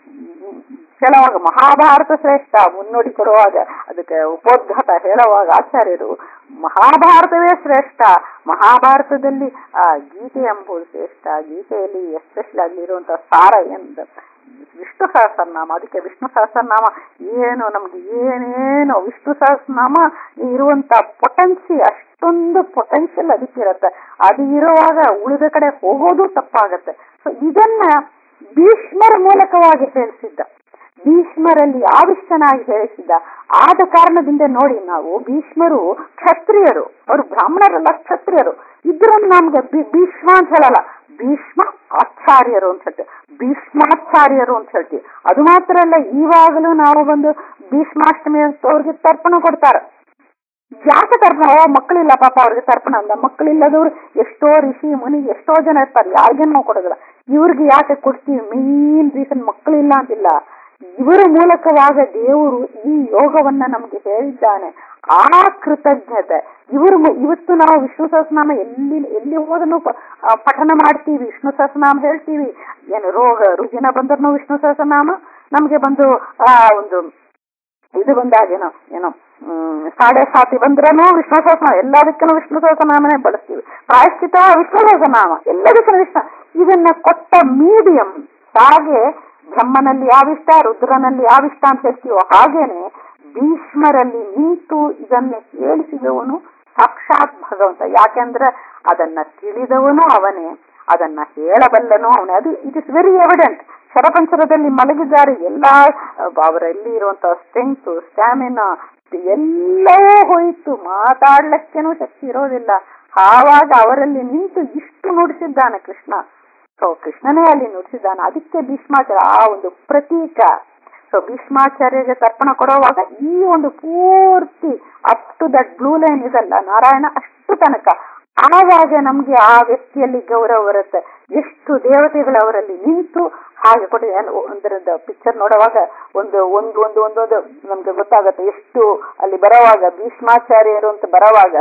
ಹೇಳುವಾಗ ಮಹಾಭಾರತ ಶ್ರೇಷ್ಠ ಮುನ್ನೋಡಿ ಕೊಡುವಾಗ ಅದಕ್ಕೆ ಉಪೋದ್ಘಾತ ಹೇಳುವಾಗ ಆಚಾರ್ಯರು ಮಹಾಭಾರತವೇ ಶ್ರೇಷ್ಠ ಮಹಾಭಾರತದಲ್ಲಿ ಆ ಗೀತೆ ಎಂಬುದು ಶ್ರೇಷ್ಠ ಗೀತೆಯಲ್ಲಿ ಎಸ್ಪೆಷಲ್ ಆಗಿ ಇರುವಂತಹ ಸಾರ ಎಂದು ವಿಷ್ಣು ಸಹಸ್ರನಾಮ ಅದಕ್ಕೆ ವಿಷ್ಣು ಸಹಸ್ರನಾಮ ಏನು ನಮ್ಗೆ ಏನೇನು ವಿಷ್ಣು ಸಹಸ್ರನಾಮ ಇರುವಂತ ಪೊಟೆನ್ಸಿ ಅಷ್ಟೊಂದು ಪೊಟೆನ್ಷಿಯಲ್ ಅದಕ್ಕಿರತ್ತೆ ಅದು ಇರುವಾಗ ಉಳಿದ ಕಡೆ ಹೋಗೋದು ತಪ್ಪಾಗತ್ತೆ ಸೊ ಇದನ್ನ ಭೀಷ್ಮರ ಮೂಲಕವಾಗಿ ಹೇಳಿಸಿದ್ದ ಭೀಷ್ಮರಲ್ಲಿ ಆವಿಷ್ಟನಾಗಿ ಹೇಳಿಸಿದ್ದ ಆದ ಕಾರಣದಿಂದ ನೋಡಿ ನಾವು ಭೀಷ್ಮರು ಕ್ಷತ್ರಿಯರು ಅವರು ಬ್ರಾಹ್ಮಣರಲ್ಲ ಕ್ಷತ್ರಿಯರು ಇದ್ರನ್ನು ನಮ್ಗೆ ಭೀಷ್ಮ ಅಂತ ಹೇಳಲ್ಲ ಭೀಷ್ಮ ಆಚಾರ್ಯರು ಅಂತ ಹೇಳ್ತೀವಿ ಭೀಷ್ಮಾಚಾರ್ಯರು ಅಂತ ಹೇಳ್ತೀವಿ ಅದು ಮಾತ್ರ ಅಲ್ಲ ಇವಾಗಲೂ ನಾವು ಬಂದು ಭೀಷ್ಮಾಷ್ಟಮಿ ಅಂತ ಅವ್ರಿಗೆ ತರ್ಪಣ ಕೊಡ್ತಾರೆ ಯಾಕೆ ತರ್ಪಣ ಓ ಮಕ್ಕಳಿಲ್ಲ ಪಾಪ ಅವ್ರಿಗೆ ತರ್ಪಣ ಅಂದ ಮಕ್ಕಳಿಲ್ಲದವ್ರು ಎಷ್ಟೋ ಋಷಿ ಮುನಿ ಎಷ್ಟೋ ಜನ ಇರ್ತಾರೆ ಯಾರಿಗೇನು ನಾವು ಕೊಡೋದಿಲ್ಲ ಇವ್ರಿಗೆ ಯಾಕೆ ಕೊಡ್ತೀವಿ ಮೇನ್ ರೀಸನ್ ಮಕ್ಕಳಿಲ್ಲ ಅಂತಿಲ್ಲ ಇವರ ಮೂಲಕವಾಗ ದೇವರು ಈ ಯೋಗವನ್ನ ನಮ್ಗೆ ಹೇಳಿದ್ದಾನೆ ಆ ಕೃತಜ್ಞತೆ ಇವರು ಇವತ್ತು ನಾವು ವಿಷ್ಣು ಸಹಸ್ರನಾಮ ಎಲ್ಲಿ ಎಲ್ಲಿ ಹೋದನು ಪಠನ ಮಾಡ್ತೀವಿ ವಿಷ್ಣು ಸಹಸ್ರನಾಮ ಹೇಳ್ತೀವಿ ಏನು ರೋಗ ರುಜಿನ ಬಂದ್ರು ವಿಷ್ಣು ಸಹಸ್ರನಾಮ ನಮ್ಗೆ ಬಂದು ಆ ಒಂದು ಇದು ಬಂದಾಗೇನೋ ಏನೋ ಹ್ಮ್ ಸಾಡೆ ಸಾತಿ ಬಂದ್ರೂ ವಿಷ್ಣು ಸಹಸ್ರನಾಮ ಎಲ್ಲದಕ್ಕೂ ವಿಷ್ಣು ಸಹಸ್ರನಾಮನೇ ಬಳಸ್ತೀವಿ ಪ್ರಾಯಶ್ಚಿತ ವಿಷ್ಣು ಸಹಸ್ರನಾಮ ಎಲ್ಲದಕ್ಕೂ ವಿಷ್ಣು ಇದನ್ನ ಕೊಟ್ಟ ಮೀಡಿಯಂ ಹಾಗೆ ಬ್ರಹ್ಮನಲ್ಲಿ ಯಾವಿಷ್ಟ ರುದ್ರನಲ್ಲಿ ಯಾವಿಷ್ಟ ಅಂತ ಹೇಳ್ತೀವೋ ಹಾಗೇನೆ ಭೀಷ್ಮರಲ್ಲಿ ನಿಂತು ಇದನ್ನ ಕೇಳಿಸಿದವನು ಸಾಕ್ಷಾತ್ ಭಗವಂತ ಯಾಕೆಂದ್ರೆ ಅದನ್ನ ತಿಳಿದವನು ಅವನೇ ಅದನ್ನ ಹೇಳಬಲ್ಲನು ಅವನೇ ಅದು ಇಟ್ ಇಸ್ ವೆರಿ ಎವಿಡೆಂಟ್ ಶರಪಂಚರದಲ್ಲಿ ಮಲಗಿದ್ದಾರೆ ಎಲ್ಲಾ ಅವರಲ್ಲಿ ಇರುವಂತಹ ಸ್ಟ್ರೆಂತ್ ಸ್ಟ್ಯಾಮಿನಾ ಎಲ್ಲವೂ ಹೋಯಿತು ಮಾತಾಡ್ಲಿಕ್ಕೇನೂ ಶಕ್ತಿ ಇರೋದಿಲ್ಲ ಆವಾಗ ಅವರಲ್ಲಿ ನಿಂತು ಇಷ್ಟು ನುಡಿಸಿದ್ದಾನೆ ಕೃಷ್ಣ ಸೊ ಕೃಷ್ಣನೇ ಅಲ್ಲಿ ನುಡಿಸಿದ್ದಾನೆ ಅದಕ್ಕೆ ಭೀಷ್ಮಾಚಾರ್ಯ ಆ ಒಂದು ಪ್ರತೀಕ ಸೊ ಭೀಷ್ಮಾಚಾರ್ಯಗೆ ತರ್ಪಣ ಕೊಡುವಾಗ ಈ ಒಂದು ಪೂರ್ತಿ up to that blue line ಇದಲ್ಲ ನಾರಾಯಣ ಅಷ್ಟು ತನಕ ಆವಾಗ ನಮ್ಗೆ ಆ ವ್ಯಕ್ತಿಯಲ್ಲಿ ಗೌರವ ಬರುತ್ತೆ ಎಷ್ಟು ದೇವತೆಗಳು ಅವರಲ್ಲಿ ನಿಂತು ಹಾಗೆ ಕೊಟ್ಟಿದೆ ಒಂದರದ ಪಿಕ್ಚರ್ ನೋಡುವಾಗ ಒಂದು ಒಂದು ಒಂದು ಒಂದೊಂದು ನಮ್ಗೆ ಗೊತ್ತಾಗುತ್ತೆ ಎಷ್ಟು ಅಲ್ಲಿ ಬರೋವಾಗ ಭೀಷ್ಮಾಚಾರ್ಯರು ಅಂತ ಬರೋವಾಗ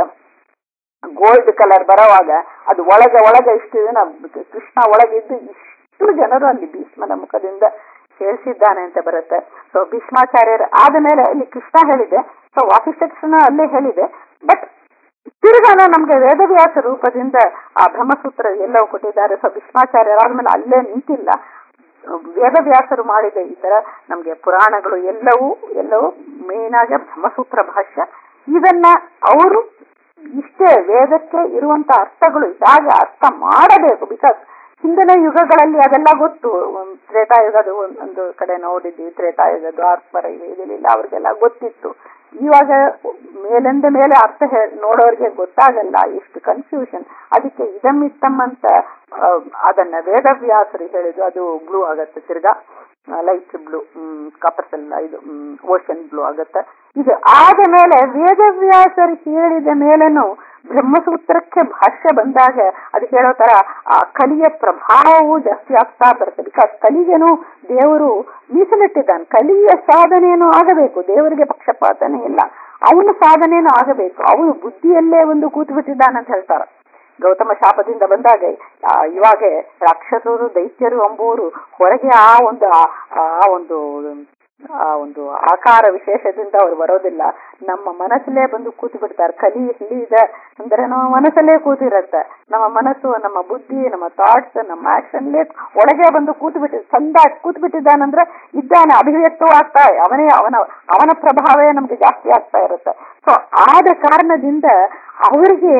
ಗೋಲ್ಡ್ ಕಲರ್ ಬರೋವಾಗ ಅದು ಒಳಗೆ ಒಳಗೆ ಇಷ್ಟು ದಿನ ಕೃಷ್ಣ ಒಳಗಿದ್ದು ಇಷ್ಟು ಜನರು ಅಲ್ಲಿ ಭೀಷ್ಮನ ಮುಖದಿಂದ ಹೇಳಿಸಿದ್ದಾನೆ ಅಂತ ಬರುತ್ತೆ ಸೊ ಭೀಷ್ಮಾಚಾರ್ಯರು ಆದ ಮೇಲೆ ಅಲ್ಲಿ ಕೃಷ್ಣ ಹೇಳಿದೆ ಸೊ ವಾಸಿಷ್ಠ ಕೃಷ್ಣ ಅಲ್ಲೇ ಹೇಳಿದೆ ಬಟ್ ತಿರುಗಾನ ನಮ್ಗೆ ವೇದವ್ಯಾಸ ರೂಪದಿಂದ ಆ ಬ್ರಹ್ಮಸೂತ್ರ ಎಲ್ಲವೂ ಕೊಟ್ಟಿದ್ದಾರೆ ಸೊ ಭೀಷ್ಮಾಚಾರ್ಯರಾದ್ಮೇಲೆ ಅಲ್ಲೇ ನಿಂತಿಲ್ಲ ವೇದವ್ಯಾಸರು ಮಾಡಿದ ಈ ತರ ನಮ್ಗೆ ಪುರಾಣಗಳು ಎಲ್ಲವೂ ಎಲ್ಲವೂ ಮೇನ್ ಆಗಿ ಬ್ರಹ್ಮಸೂತ್ರ ಭಾಷ್ಯ ಇದನ್ನ ಅವರು ಇಷ್ಟೇ ವೇದಕ್ಕೆ ಇರುವಂತ ಅರ್ಥಗಳು ಹೇಗೆ ಅರ್ಥ ಮಾಡಬೇಕು ಬಿಕಾಸ್ ಹಿಂದಿನ ಯುಗಗಳಲ್ಲಿ ಅದೆಲ್ಲ ಗೊತ್ತು ತ್ರೇತಾಯುಗದ ಒಂದು ಕಡೆ ನೋಡಿದ್ವಿ ತ್ರೇತಾಯುಗ ದ್ವಾರ್ಪರ ಇದೆಲ್ಲ ಅವ್ರಿಗೆಲ್ಲ ಗೊತ್ತಿತ್ತು ಇವಾಗ ಮೇಲಿಂದ ಮೇಲೆ ಅರ್ಥ ನೋಡೋರಿಗೆ ಗೊತ್ತಾಗಲ್ಲ ಎಷ್ಟು ಕನ್ಫ್ಯೂಷನ್ ಅದಕ್ಕೆ ಇದಮ್ಮಿತ್ತಮ್ ಅಂತ ಅದನ್ನ ವೇದವ್ಯಾಸರು ಹೇಳಿದ್ರು ಅದು ಬ್ಲೂ ಆಗತ್ತೆ ತಿರ್ಗಾ ಲೈಟ್ ಬ್ಲೂ ಕಾಪರ್ಸ್ ಎಲ್ಲ ಇದು ಓಷನ್ ಬ್ಲೂ ಆಗತ್ತೆ ಇದು ಆದ ಮೇಲೆ ವೇದವ್ಯಾಸರು ಹೇಳಿದ ಮೇಲೇನು ಬ್ರಹ್ಮಸೂತ್ರಕ್ಕೆ ಭಾಷ್ಯ ಬಂದಾಗ ಅದು ಹೇಳೋ ತರ ಆ ಕಲಿಯ ಪ್ರಭಾವವು ಜಾಸ್ತಿ ಆಗ್ತಾ ಬರುತ್ತೆ ಬಿಕಾಸ್ ಕಲಿಗೆನು ದೇವರು ಮೀಸಲಿಟ್ಟಿದ್ದಾನೆ ಕಲಿಯ ಸಾಧನೆಯನ್ನು ಆಗಬೇಕು ದೇವರಿಗೆ ಪಕ್ಷಪಾತನೇ ಇಲ್ಲ ಅವನ ಸಾಧನೆಯನ್ನು ಆಗಬೇಕು ಅವನು ಬುದ್ಧಿಯಲ್ಲೇ ಒಂದು ಕೂತು ಬಿಟ್ಟಿದ್ದಾನೆ ಅಂತ ಹೇಳ್ತಾರೆ ಗೌತಮ ಶಾಪದಿಂದ ಬಂದಾಗ ಇವಾಗ ರಾಕ್ಷಸರು ದೈತ್ಯರು ಎಂಬುವರು ಹೊರಗೆ ಆ ಒಂದು ಆ ಒಂದು ಆ ಒಂದು ಆಕಾರ ವಿಶೇಷದಿಂದ ಅವ್ರು ಬರೋದಿಲ್ಲ ನಮ್ಮ ಮನಸ್ಸಲ್ಲೇ ಬಂದು ಕೂತು ಬಿಡ್ತಾರೆ ಕಲಿ ಎಲ್ಲಿ ಇದೆ ಅಂದ್ರೆ ನಮ್ಮ ಮನಸ್ಸಲ್ಲೇ ಕೂತಿರತ್ತೆ ನಮ್ಮ ಮನಸ್ಸು ನಮ್ಮ ಬುದ್ಧಿ ನಮ್ಮ ಥಾಟ್ಸ್ ನಮ್ಮ ಆಕ್ಷನ್ಲೇ ಒಳಗೆ ಬಂದು ಕೂತು ಬಿಟ್ಟಿ ಚಂದ ಕೂತು ಬಿಟ್ಟಿದ್ದಾನಂದ್ರೆ ಇದ್ದಾನೆ ಅಭಿವ್ಯಕ್ತವಾಗ್ತಾ ಅವನೇ ಅವನ ಅವನ ಪ್ರಭಾವೇ ನಮ್ಗೆ ಜಾಸ್ತಿ ಆಗ್ತಾ ಇರುತ್ತೆ ಸೊ ಆದ ಕಾರಣದಿಂದ ಅವರಿಗೆ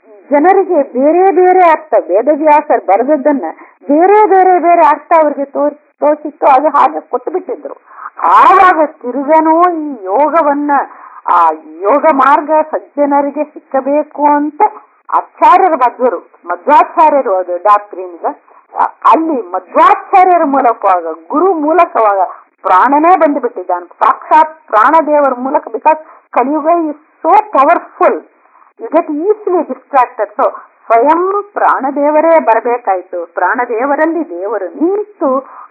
ಜನರಿಗೆ ಬೇರೆ ಬೇರೆ ಅರ್ಥ ವೇದವ್ಯಾಸರು ಬರೆದದ್ದನ್ನ ಬೇರೆ ಬೇರೆ ಬೇರೆ ಅರ್ಥ ಅವ್ರಿಗೆ ತೋರ್ ತೋಚಿತ್ತು ಅದು ಹಾಗೆ ಕೊಟ್ಟು ಬಿಟ್ಟಿದ್ರು ಆವಾಗ ತಿರುಗನೂ ಈ ಯೋಗವನ್ನ ಆ ಯೋಗ ಮಾರ್ಗ ಸಜ್ಜನರಿಗೆ ಸಿಕ್ಕಬೇಕು ಅಂತ ಆಚಾರ್ಯರ ಮಧ್ವರು ಮಧ್ವಾಚಾರ್ಯರು ಅದು ಡಾಕ್ಟ್ರಿನ್ಗ ಅಲ್ಲಿ ಮಧ್ವಾಚಾರ್ಯರ ಮೂಲಕವಾಗ ಗುರು ಮೂಲಕವಾಗ ಪ್ರಾಣನೇ ಬಂದು ಬಿಟ್ಟಿದ್ದಾನೆ ಸಾಕ್ಷಾತ್ ಪ್ರಾಣದೇವರ ಮೂಲಕ because Kaliyuga is so powerful you get easily distracted so ಸ್ವಯಂ ಪ್ರಾಣದೇವರೇ ಬರಬೇಕಾಯ್ತು ಪ್ರಾಣದೇವರಲ್ಲಿ ದೇವರು ನಿಂತು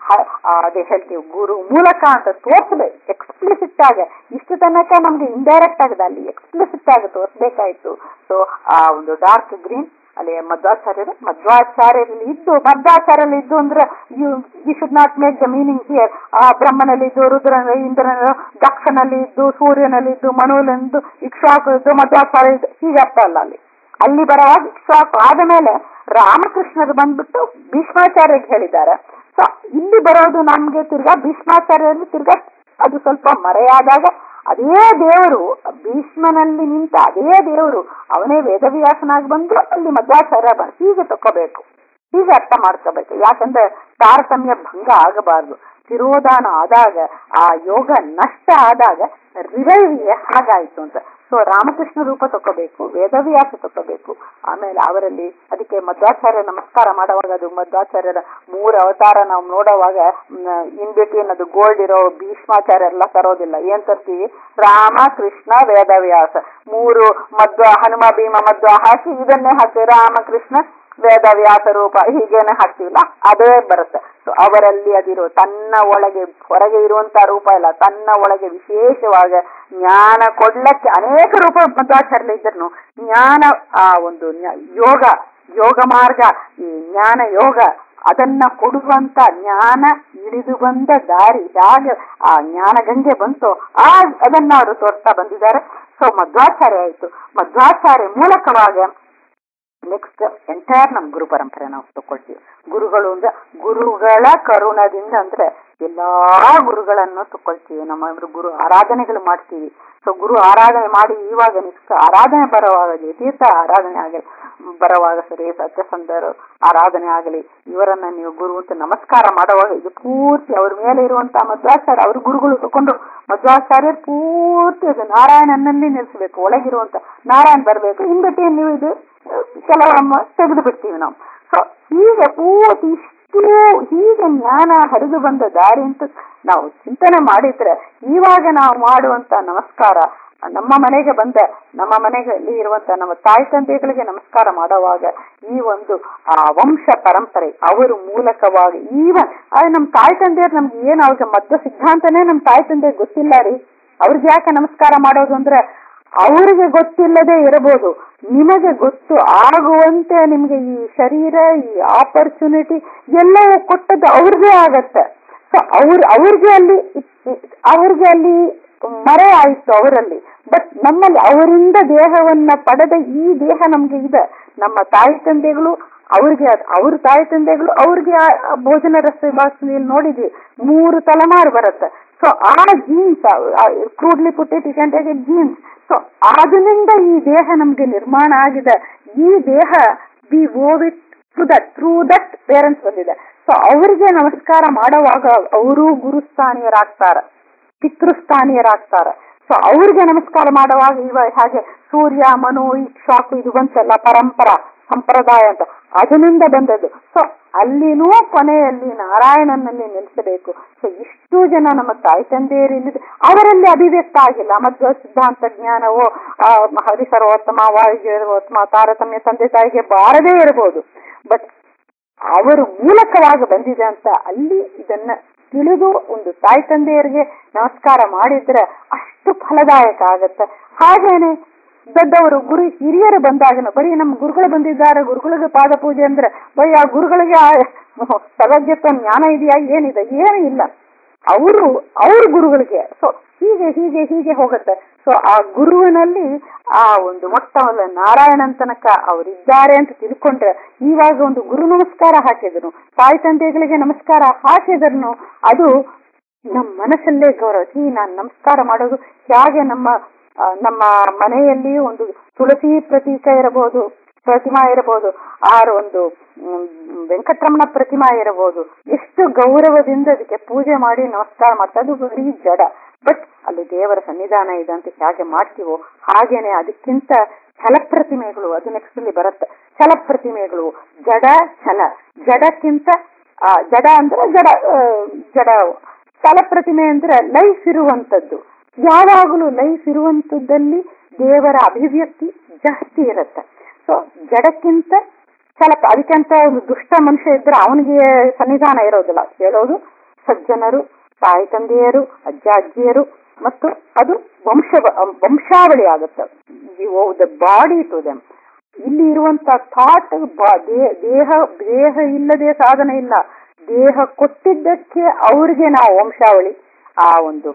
ಅದೇ ಹೇಳ್ತೀವಿ ಗುರು ಮೂಲಕ ಅಂತ ತೋರಿಸ್ಬೇಕು ಎಕ್ಸ್ಪ್ಲಿಸಿಟ್ ಆಗಿ ಇಷ್ಟು ತನಕ ನಮ್ಗೆ ಇಂಡೈರೆಕ್ಟ್ ಆಗಿದೆ ಅಲ್ಲಿ ಎಕ್ಸ್ಪ್ಲಿಸಿಟ್ ಆಗಿ ತೋರಿಸ್ಬೇಕಾಯ್ತು ಸೊ ಆ ಒಂದು ಡಾರ್ಕ್ ಗ್ರೀನ್ ಅಲ್ಲಿ ಮಧ್ವಾಚಾರ್ಯರು ಮಧ್ವಾಚಾರ್ಯರಲ್ಲಿ ಇದ್ದು ಮಧ್ವಾಚಾರ್ಯಲ್ಲಿ ಇದ್ದು ಅಂದ್ರೆ you you should not make the meaning here ಆ ಬ್ರಹ್ಮನಲ್ಲಿ ಇದ್ದು ರುದ್ರ ಇಂದ್ರನ ದಕ್ಷನಲ್ಲಿ ಇದ್ದು ಸೂರ್ಯನಲ್ಲಿ ಇದ್ದು ಮನುವಿನಿದ್ದು ಇಕ್ಷಾಕು ಇದ್ದು ಮಧ್ವಾಚಾರ್ಯ ಇದ್ದು ಹೀಗೆ ಅರ್ಥ ಅಲ್ಲ ಅಲ್ಲಿ ಅಲ್ಲಿ ಬರುವಾಗ ಇಕ್ಷಾಕು ಆದ ಮೇಲೆ ರಾಮಕೃಷ್ಣರು ಬಂದ್ಬಿಟ್ಟು ಭೀಷ್ಮಾಚಾರ್ಯಗೆ ಹೇಳಿದ್ದಾರೆ ಸೊ ಇಲ್ಲಿ ಬರೋದು ನಮ್ಗೆ ತಿರ್ಗಾ ಭೀಷ್ಮಾಚಾರ್ಯರಲ್ಲಿ ತಿರ್ಗಾ ಅದು ಸ್ವಲ್ಪ ಮರೆಯಾದಾಗ ಅದೇ ದೇವರು ಭೀಷ್ಮನಲ್ಲಿ ನಿಂತ ಅದೇ ದೇವರು ಅವನೇ ವೇದವ್ಯಾಸನಾಗಿ ಬಂದು ಅಲ್ಲಿ ಮಧ್ವಾಚಾರ್ಯ ಬ- ಹೀಗೆ ತಕೋಬೇಕು ಹೀಗೆ ಅರ್ಥ ಮಾಡ್ಕೋಬೇಕು ಯಾಕಂದ್ರೆ ತಾರತಮ್ಯ ಭಂಗ ಆಗಬಾರ್ದು ತಿರೋಧಾನ ಆದಾಗ ಆ ಯೋಗ ನಷ್ಟ ಆದಾಗ ರಿವೈವಿಗೆ ಹಾಗಾಯ್ತು ಅಂತ ಸೊ ರಾಮಕೃಷ್ಣ ರೂಪ ತಕೋಬೇಕು ವೇದವ್ಯಾಸ ತಕೋಬೇಕು ಆಮೇಲೆ ಅವರಲ್ಲಿ ಅದಕ್ಕೆ ಮಧ್ವಾಚಾರ್ಯ ನಮಸ್ಕಾರ ಮಾಡುವಾಗ ಅದು ಮಧ್ವಾಚಾರ್ಯರ ಮೂರು ಅವತಾರ ನಾವು ನೋಡುವಾಗ ಇನ್ ಬಿಟ್ವೀನ್ ಅದು ಗೋಲ್ಡ್ ಇರೋ ಭೀಷ್ಮಾಚಾರ್ಯ ಎಲ್ಲ ತರೋದಿಲ್ಲ ಏನ್ ತರ್ತೀವಿ ರಾಮ ಕೃಷ್ಣ ವೇದವ್ಯಾಸ ಮೂರು ಮಧ್ವ ಹನುಮ ಭೀಮ ಮಧ್ವ ಹಾಕಿ ಇದನ್ನೇ ಹಾಕಿ ರಾಮ ಕೃಷ್ಣ ವೇದವ್ಯಾಸ ರೂಪ ಹೀಗೇನೆ ಹಾಕ್ತಿವಿಲ್ಲ ಅದೇ ಬರುತ್ತೆ ಸೊ ಅವರಲ್ಲಿ ಅದಿರೋ ತನ್ನ ಒಳಗೆ ಹೊರಗೆ ಇರುವಂತ ರೂಪ ಇಲ್ಲ ತನ್ನ ಒಳಗೆ ವಿಶೇಷವಾಗಿ ಜ್ಞಾನ ಕೊಡ್ಲಕ್ಕೆ ಅನೇಕ ರೂಪ ಮಧ್ವಾಚಾರ್ಯ ಇದ್ರು ಜ್ಞಾನ ಆ ಒಂದು ಜ್ಞಾ- ಯೋಗ ಯೋಗ ಮಾರ್ಗ ಈ ಜ್ಞಾನ ಯೋಗ ಅದನ್ನ ಕೊಡುವಂತ ಜ್ಞಾನ ಇಳಿದು ಬಂದ ದಾರಿ ಹೇಗೆ ಆ ಜ್ಞಾನ ಗಂಗೆ ಬಂತು ಆ ಅದನ್ನ ಅವರು ತೋರಿಸ್ತಾ ಬಂದಿದ್ದಾರೆ ಸೊ ಮಧ್ವಾಚಾರ್ಯ ಆಯ್ತು ಮಧ್ವಾಚಾರ್ಯ ಮೂಲಕವಾಗ ನೆಕ್ಸ್ಟ್ ಎಂಟೈರ್ ನಮ್ ಗುರು ಪರಂಪರೆ ನಾವು ತಗೊಳ್ತೀವಿ ಗುರುಗಳು ಅಂದ್ರೆ ಗುರುಗಳ ಕರುಣದಿಂದ ಅಂದ್ರೆ ಎಲ್ಲಾ ಗುರುಗಳನ್ನು ತಗೊಳ್ತೀವಿ ನಮ್ಮ ಇವ್ರು ಗುರು ಆರಾಧನೆಗಳು ಮಾಡ್ತೀವಿ ಸೊ ಗುರು ಆರಾಧನೆ ಮಾಡಿ ಇವಾಗ ನೆಕ್ಸ್ಟ್ ಆರಾಧನೆ ಬರುವಾಗ ತೀರ್ಥ ಆರಾಧನೆ ಆಗಲಿ ಬರುವಾಗ ಸರಿ ಸತ್ಯಸಂಧರು ಆರಾಧನೆ ಆಗಲಿ ಇವರನ್ನ ನೀವು ಗುರು ಅಂತ ನಮಸ್ಕಾರ ಮಾಡುವಾಗ ಇದು ಪೂರ್ತಿ ಅವ್ರ ಮೇಲೆ ಇರುವಂತಹ ಮಧ್ವಾಚಾರ್ಯ ಅವ್ರ ಗುರುಗಳು ತಗೊಂಡು ಮಧ್ವಾಚಾರ್ಯರು ಪೂರ್ತಿ ಅದು ನಾರಾಯಣನಲ್ಲಿ ನಿಲ್ಲಿಸಬೇಕು ಒಳಗಿರುವಂತ ನಾರಾಯಣ ಬರಬೇಕು ಹಿಂದಕ್ಕೆ ನೀವು ಇದು ಕೆಲವೊಮ್ಮೆ ತೆಗೆದು ಬಿಡ್ತೀವಿ ನಾವು ಸೊ ಹೀಗೆ ಪೂರ್ತಿ ಇಷ್ಟು ಹೀಗೆ ಜ್ಞಾನ ಹರಿದು ಬಂದ ದಾರಿ ಅಂತ ನಾವು ಚಿಂತನೆ ಮಾಡಿದ್ರೆ ಇವಾಗ ನಾವು ಮಾಡುವಂತ ನಮಸ್ಕಾರ ನಮ್ಮ ಮನೆಗೆ ಬಂದ ನಮ್ಮ ಮನೆಯಲ್ಲಿ ಇರುವಂತ ನಮ್ಮ ತಾಯಿ ತಂದೆಗಳಿಗೆ ನಮಸ್ಕಾರ ಮಾಡುವಾಗ ಈ ಒಂದು ಆ ವಂಶ ಪರಂಪರೆ ಅವರ ಮೂಲಕವಾಗಿ ಈವನ್ ಆದ್ರೆ ನಮ್ಮ ತಾಯಿ ತಂದೆಯರು ನಮ್ಗೆ ಏನ್ ಅವ್ರಿಗೆ ಮಧ್ಯ ಸಿದ್ಧಾಂತನೇ ನಮ್ಮ ತಾಯಿ ತಂದೆ ಗೊತ್ತಿಲ್ಲ ರೀ ಅವ್ರಿಗೆ ಯಾಕೆ ನಮಸ್ಕಾರ ಮಾಡೋದು ಅಂದ್ರೆ ಅವರಿಗೆ ಗೊತ್ತಿಲ್ಲದೆ ಇರಬಹುದು ನಿಮಗೆ ಗೊತ್ತು ಆಗುವಂತೆ ನಿಮ್ಗೆ ಈ ಶರೀರ ಈ ಆಪರ್ಚುನಿಟಿ ಎಲ್ಲ ಕೊಟ್ಟದ್ದು ಅವ್ರಿಗೆ ಆಗತ್ತೆ ಸೊ ಅವ್ರ ಅವ್ರಿಗೆ ಅಲ್ಲಿ ಅವ್ರಿಗೆ ಅಲ್ಲಿ ಮರೆ ಆಯ್ತು ಅವರಲ್ಲಿ ಬಟ್ ನಮ್ಮಲ್ಲಿ ಅವರಿಂದ ದೇಹವನ್ನ ಪಡೆದ ಈ ದೇಹ ನಮ್ಗೆ ಇದೆ ನಮ್ಮ ತಾಯಿ ತಂದೆಗಳು ಅವ್ರಿಗೆ ಅದ್- ಅವ್ರ ತಾಯಿ ತಂದೆಗಳು ಅವ್ರಿಗೆ ಆ ಆ ಭೋಜನ ರಸ್ತೆ ಬಾಕ್ಸ್ನಲ್ಲಿ ನೋಡಿದ್ವಿ ಮೂರು ತಲೆಮಾರು ಬರುತ್ತೆ ಸೊ ಆ ಜೀನ್ಸ್ ಕ್ರೂಡ್ಲಿ ಪುಟ್ಟಿ ಟೇಕ್ ಜೀನ್ಸ್ ಸೊ ಅದರಿಂದ ಈ ದೇಹ ನಮ್ಗೆ ನಿರ್ಮಾಣ ಆಗಿದೆ ಈ ದೇಹ we owe it through that through that parents ಬಂದಿದೆ ಸೊ ಅವರಿಗೆ ನಮಸ್ಕಾರ ಮಾಡುವಾಗ ಅವರು ಗುರುಸ್ಥಾನೀಯರಾಗ್ತಾರೆ ಪಿತೃಸ್ಥಾನೀಯರಾಗ್ತಾರೆ ಸೊ ಅವ್ರಿಗೆ ನಮಸ್ಕಾರ ಮಾಡುವಾಗ ಇವ ಹಾಗೆ ಸೂರ್ಯ ಮನು ಇಕ್ಷಾಕು ಇದು ಬಂತಲ್ಲ ಪರಂಪರ ಸಂಪ್ರದಾಯ ಅಂತ ಅದರಿಂದ ಬಂದದ್ದು ಸೊ ಅಲ್ಲಿನೂ ಕೊನೆಯಲ್ಲಿ ನಾರಾಯಣನಲ್ಲಿ ನಿಲ್ಲಿಸಬೇಕು ಸೊ ಇಷ್ಟು ಜನ ನಮ್ಮ ತಾಯಿ ತಂದೆಯರಿಲ್ಲಿದೆ ಅವರಲ್ಲಿ ಅಭಿವ್ಯಕ್ತ ಆಗಿಲ್ಲ ಮಧ್ವ ಸಿದ್ಧಾಂತ ಜ್ಞಾನವೋ ಆ, ಹರಿಸರ್ವೋತ್ತಮ ವಾಯುಜೋತ್ತಮ ತಾರತಮ್ಯ ತಂದೆ ತಾಯಿಗೆ ಬಾರದೇ ಇರಬಹುದು ಬಟ್ ಅವರು ಮೂಲಕವಾಗಿ ಬಂದಿದೆ ಅಂತ ಅಲ್ಲಿ ಇದನ್ನ ತಿಳಿದು ಒಂದು ತಾಯಿ ತಂದೆಯರಿಗೆ ನಮಸ್ಕಾರ ಮಾಡಿದ್ರೆ ಅಷ್ಟು ಫಲದಾಯಕ ಆಗತ್ತೆ ಹಾಗೇನೆ ದೊಡ್ಡವರು ಗುರು ಹಿರಿಯರು ಬಂದಾಗ ಬರೀ ನಮ್ಮ ಗುರುಗಳು ಬಂದಿದ್ದಾರೆ ಗುರುಗಳಿಗೆ ಪಾದ ಪೂಜೆ ಅಂದ್ರೆ ಬರೀ ಆ ಗುರುಗಳಿಗೆ ಆ ಸರ್ವಜ್ಞತ್ವ ಜ್ಞಾನ ಇದೆಯಾ ಏನಿದೆ ಏನು ಇಲ್ಲ ಅವರು ಅವ್ರ ಗುರುಗಳಿಗೆ ಸೊ ಹೀಗೆ ಹೀಗೆ ಹೀಗೆ ಹೋಗುತ್ತೆ ಸೊ ಆ ಗುರುವಿನಲ್ಲಿ ಆ ಒಂದು ಮೊಟ್ಟಮೊದಲ ನಾರಾಯಣನ್ ತನಕ ಅವರಿದ್ದಾರೆ ಅಂತ ತಿಳ್ಕೊಂಡ್ರೆ ಇವಾಗ ಒಂದು ಗುರು ನಮಸ್ಕಾರ ಹಾಕಿದ್ರು ತಾಯಿ ತಂದೆಗಳಿಗೆ ನಮಸ್ಕಾರ ಹಾಕಿದ್ರು ಅದು ನಮ್ಮ ಮನಸ್ಸಲ್ಲೇ ಗೌರವ ಈ ನಾನು ನಮಸ್ಕಾರ ಮಾಡೋದು ಹೇಗೆ ನಮ್ಮ ಆ, ನಮ್ಮ ಮನೆಯಲ್ಲಿ ಒಂದು ತುಳಸಿ ಪ್ರತೀಕ ಇರಬಹುದು ಪ್ರತಿಮಾ ಇರಬಹುದು ಆರು ಒಂದು ಮ್, ವೆಂಕಟರಮಣ ಪ್ರತಿಮಾ ಇರಬಹುದು ಎಷ್ಟು ಗೌರವದಿಂದ ಅದಕ್ಕೆ ಪೂಜೆ ಮಾಡಿ ನಮಸ್ಕಾರ ಮಾಡ್ತಾ ಅದು ಬರೀ ಜಡ ಬಟ್ ಅಲ್ಲಿ ದೇವರ ಸನ್ನಿಧಾನ ಇದೆ ಅಂತ ಹೇಗೆ ಮಾಡ್ತೀವೋ ಹಾಗೇನೆ ಅದಕ್ಕಿಂತ ಛಲ ಪ್ರತಿಮೆಗಳು ಅದು ನೆಕ್ಸ್ಟ್ ಅಲ್ಲಿ ಬರುತ್ತೆ ಛಲ ಪ್ರತಿಮೆಗಳು ಜಡ ಛಲ ಜಡಕ್ಕಿಂತ ಆ, ಜಡ ಅಂದ್ರೆ ಜಡ ಆ, ಜಡ ಛಲ ಪ್ರತಿಮೆ ಅಂದ್ರೆ ಲೈಫ್ ಇರುವಂತದ್ದು ಯಾವಾಗಲೂ ಲೈಫ್ ಇರುವಂತದ್ದಲ್ಲಿ ದೇವರ ಅಭಿವ್ಯಕ್ತಿ ಜಾಸ್ತಿ ಇರುತ್ತೆ ಸೊ ಜಡಕ್ಕಿಂತ ಛಲಕ ಅದಕ್ಕಿಂತ ಒಂದು ದುಷ್ಟ ಮನುಷ್ಯ ಇದ್ರೆ ಅವನಿಗೆ ಸನ್ನಿಧಾನ ಇರೋದಿಲ್ಲ ಹೇಳೋದು ಸಜ್ಜನರು ತಾಯಿ ತಂದೆಯರು ಅಜ್ಜ ಅಜ್ಜಿಯರು ಮತ್ತು ಅದು ವಂಶ ವಂಶಾವಳಿ ಆಗುತ್ತೆ ದ ಬಾಡಿ ಟು ದೆಮ್ ಇಲ್ಲಿ ಇರುವಂತ ಥಾಟ್ ದೇಹ ದೇಹ ಇಲ್ಲದೆ ಸಾಧನೆ ಇಲ್ಲ ದೇಹ ಕೊಟ್ಟಿದ್ದಕ್ಕೆ ಅವ್ರಿಗೆ ನಾವು ವಂಶಾವಳಿ ಆ ಒಂದು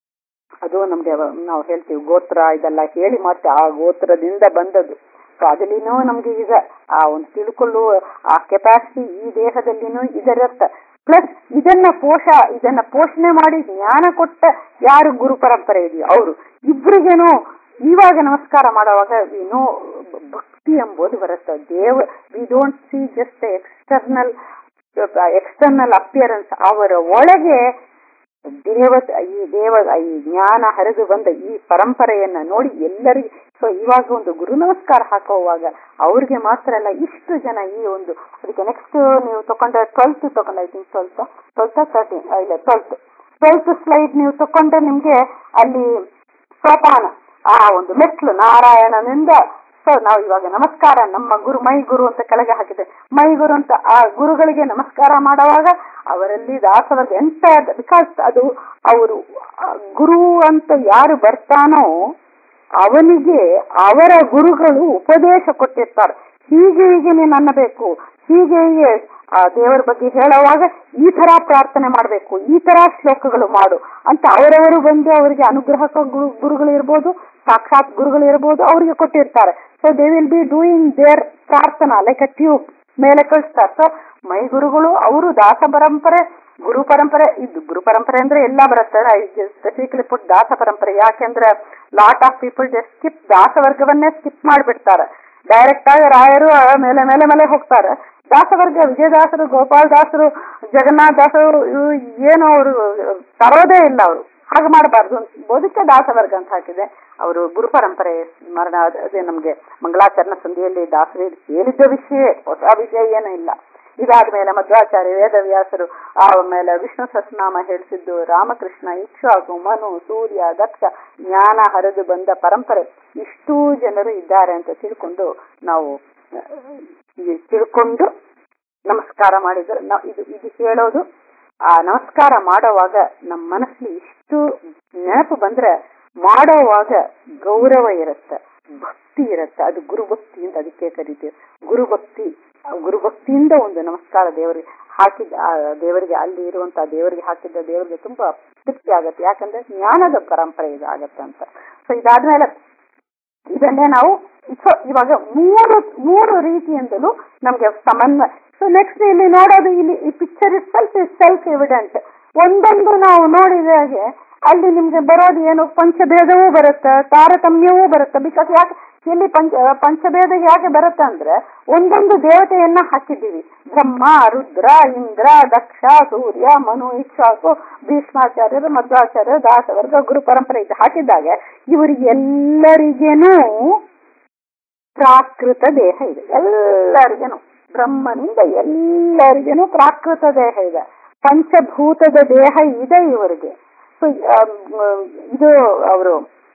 ಅದು ನಮ್ಗೆ ನಾವು ಹೇಳ್ತೀವಿ ಗೋತ್ರ ಇದೆಲ್ಲ ಹೇಳಿ ಮತ್ತೆ ಆ ಗೋತ್ರದಿಂದ ಬಂದದ್ದು ಸೊ ಅದಲ್ಲಿನೂ ನಮ್ಗೆ ಈಗ ಆ ಒಂದು ತಿಳ್ಕೊಳ್ಳುವ ಆ ಕೆಪಾಸಿಟಿ ಈ ದೇಹದಲ್ಲಿನೂ ಇದರತ್ತ ಪ್ಲಸ್ ಇದನ್ನ ಪೋಷ ಇದನ್ನ ಪೋಷಣೆ ಮಾಡಿ ಜ್ಞಾನ ಕೊಟ್ಟ ಯಾರು ಗುರು ಪರಂಪರೆ ಇದೆಯೋ ಅವರು ಇಬ್ರಿಗೇನು ಇವಾಗ ನಮಸ್ಕಾರ ಮಾಡುವಾಗ ವಿ ನೋ ಭಕ್ತಿ ಎಂಬುದು ಬರುತ್ತೆ ದೇವ we don't see just external external appearance ಅವರ ಒಳಗೆ ದೇವ ಈ ದೇವ ಈ ಜ್ಞಾನ ಹರಿದು ಬಂದ ಈ ಪರಂಪರೆಯನ್ನ ನೋಡಿ ಎಲ್ಲರಿಗೆ ಸೊ ಇವಾಗ ಒಂದು ಗುರು ನಮಸ್ಕಾರ ಹಾಕುವಾಗ ಅವ್ರಿಗೆ ಮಾತ್ರ ಅಲ್ಲ ಇಷ್ಟು ಜನ ಈ ಒಂದು ಅದಕ್ಕೆ ನೆಕ್ಸ್ಟ್ ನೀವು ತಕೊಂಡ್ರೆ ಟ್ವೆಲ್ತ್ ತಗೊಂಡ I think twelfth twelfth thirteen ಇಲ್ಲ ಟ್ವೆಲ್ತ್ ಟ್ವೆಲ್ತ್ ಸ್ಲೈಡ್ ನೀವು ತಕೊಂಡ್ರೆ ನಿಮ್ಗೆ ಅಲ್ಲಿ ಸೋಪಾನ ಆ ಒಂದು ಮೆಟ್ಲು ನಾರಾಯಣನಿಂದ ಸೊ ನಾವು ಇವಾಗ ನಮಸ್ಕಾರ ನಮ್ಮ ಗುರು ಮೈ ಗುರು ಅಂತ ಕೆಳಗೆ ಹಾಕಿದೆ ಮೈ ಗುರು ಅಂತ ಆ ಗುರುಗಳಿಗೆ ನಮಸ್ಕಾರ ಮಾಡುವಾಗ ಅವರಲ್ಲಿ ದಾಸವರ್ಗ ಎಂತ ಬಿಕಾಸ್ ಅದು ಅವರು ಆ ಗುರು ಅಂತ ಯಾರು ಬರ್ತಾನೋ ಅವನಿಗೆ ಅವರ ಗುರುಗಳು ಉಪದೇಶ ಕೊಟ್ಟಿರ್ತಾರೆ ಹೀಗೆ ಹೀಗೆ ನೀನು ಅನ್ನಬೇಕು ಹೀಗೆ ಹೀಗೆ ಆ ದೇವರ ಬಗ್ಗೆ ಹೇಳುವಾಗ ಈ ತರ ಪ್ರಾರ್ಥನೆ ಮಾಡಬೇಕು ಈ ತರ ಶ್ಲೋಕಗಳು ಮಾಡು ಅಂತ ಅವರವರು ಬಂದು ಅವರಿಗೆ ಅನುಗ್ರಹಕ ಗುರು ಗುರುಗಳು ಇರ್ಬೋದು ಸಾಕ್ಷಾತ್ ಗುರುಗಳು ಇರ್ಬೋದು ಅವರಿಗೆ ಕೊಟ್ಟಿರ್ತಾರೆ so they will be doing their ಪ್ರಾರ್ಥನಾ ಲೈಕ್ ಅ ಟ್ಯೂಬ್ ಮೇಲೆ ಕಳಿಸ್ತಾರೆ ಸೊ ಮೈ ಗುರುಗಳು ಅವರು ದಾಸ ಪರಂಪರೆ ಗುರು ಪರಂಪರೆ ಇದು ಗುರು ಪರಂಪರೆ ಅಂದ್ರೆ ಎಲ್ಲ ಬರುತ್ತೆ ಐ ಸ್ಪೆಸಿಫಿಕಲಿ ಪುಟ್ ದಾಸ ಪರಂಪರೆ ಯಾಕೆಂದ್ರೆ lot of people just skip ದಾಸ ವರ್ಗವನ್ನೇ ಸ್ಕಿಪ್ ಮಾಡಿಬಿಡ್ತಾರೆ ಡೈರೆಕ್ಟ್ ಆಗಿ ರಾಯರು ಆ ಮೇಲೆ ಮೇಲೆ ಮೇಲೆ ಹೋಗ್ತಾರೆ ದಾಸವರ್ಗ ವಿಜಯದಾಸರು ಗೋಪಾಲ್ ದಾಸರು ಜಗನ್ನಾಥ ದಾಸರು ಇವು ಏನು ಅವರು ತರೋದೇ ಇಲ್ಲ ಅವರು ಹಾಗೆ ಮಾಡಬಾರ್ದು ಬೋಧಿಕ ದಾಸವರ್ಗ ಅಂತ ಹಾಕಿದೆ ಅವರು ಗುರು ಪರಂಪರೆ ಸ್ಮರಣ ಅದ್- ಅದೇ ನಮ್ಗೆ ಮಂಗಳಾಚರಣ ಸಂಧಿಯಲ್ಲಿ ದಾಸರು ಹೇಳಿದ್ದ ವಿಷಯ ಹೊಸ ವಿಷಯ ಏನೂ ಇಲ್ಲ ಇದಾದ್ಮೇಲೆ ಮಧ್ವಾಚಾರ್ಯ ವೇದವ್ಯಾಸರು ಆಮೇಲೆ ವಿಷ್ಣು ಸಹಸ್ರನಾಮ ಹೇಳಿಸಿದ್ದು ರಾಮಕೃಷ್ಣ ಇಕ್ಷಾಕು ಮನು ಸೂರ್ಯ ದಕ್ಷ ಜ್ಞಾನ ಹರಿದು ಬಂದ ಪರಂಪರೆ ಇಷ್ಟೂ ಜನರು ಇದ್ದಾರೆ ಅಂತ ತಿಳ್ಕೊಂಡು ನಾವು ಆ, ಈ ತಿಳ್ಕೊಂಡು ನಮಸ್ಕಾರ ಮಾಡಿದ್ರೆ ನಾವು ಇದು ಇದು ಹೇಳೋದು ಆ ನಮಸ್ಕಾರ ಮಾಡೋವಾಗ ನಮ್ಮ ಮನಸ್ಸಲ್ಲಿ ಇಷ್ಟು ನೆನಪು ಬಂದ್ರೆ ಮಾಡೋವಾಗ ಗೌರವ ಇರುತ್ತೆ ಭಕ್ತಿ ಇರುತ್ತೆ ಅದು ಗುರುಭಕ್ತಿ ಅಂತ ಅದಕ್ಕೆ ಕರಿತೀವಿ ಗುರುಭಕ್ತಿ ಆ ಗುರುಭಕ್ತಿಯಿಂದ ಒಂದು ನಮಸ್ಕಾರ ದೇವರಿಗೆ ಹಾಕಿದ್ದ ಆ ದೇವರಿಗೆ ಅಲ್ಲಿ ಇರುವಂತಹ ದೇವರಿಗೆ ಹಾಕಿದ್ದ ದೇವರಿಗೆ ತುಂಬಾ ತೃಪ್ತಿ ಆಗತ್ತೆ ಯಾಕಂದ್ರೆ ಜ್ಞಾನದ ಪರಂಪರೆ ಇದು ಆಗತ್ತೆ ಅಂತ ಸೊ ಇದಾದ್ಮೇಲೆ ಇದನ್ನೇ ನಾವು ಸೊ ಇವಾಗ ಮೂರು ಮೂರು ರೀತಿಯಿಂದಲೂ ನಮ್ಗೆ ಸಮನ್ವಯ ಸೊ ನೆಕ್ಸ್ಟ್ ಇಲ್ಲಿ ನೋಡೋದು ಇಲ್ಲಿ ಈ picture itself is self evident ಒಂದೊಂದು ನಾವು ನೋಡಿದ ಹಾಗೆ ಅಲ್ಲಿ ನಿಮ್ಗೆ ಬರೋದು ಏನು ಪಂಚಭೇದವೂ ಬರುತ್ತೆ ತಾರತಮ್ಯವೂ ಬರುತ್ತೆ ಬಿಕಾಸ್ ಯಾಕೆ ಇಲ್ಲಿ ಪಂಚ ಪಂಚಭೇದ ಯಾಕೆ ಬರುತ್ತೆ ಅಂದ್ರೆ ಒಂದೊಂದು ದೇವತೆಯನ್ನ ಹಾಕಿದ್ದೀವಿ ಬ್ರಹ್ಮ ರುದ್ರ ಇಂದ್ರ ದಕ್ಷ ಸೂರ್ಯ ಮನು ಇಕ್ಷಾಕು ಭೀಷ್ಮಾಚಾರ್ಯರು ಮಧ್ವಾಚಾರ್ಯರು ದಾಸವರ್ಗ ಗುರು ಪರಂಪರೆ ಇದು ಹಾಕಿದಾಗ ಇವರಿಗೆಲ್ಲರಿಗೇನೂ ಪ್ರಾಕೃತ ದೇಹ ಇದೆ ಎಲ್ಲರಿಗೇನು ಬ್ರಹ್ಮನಿಂದ ಎಲ್ಲರಿಗೇನು ಪ್ರಾಕೃತ ದೇಹ ಇದೆ ಪಂಚಭೂತದ ದೇಹ ಇದೆ ಇವರಿಗೆ ಸೊ ಇದು ಅವರು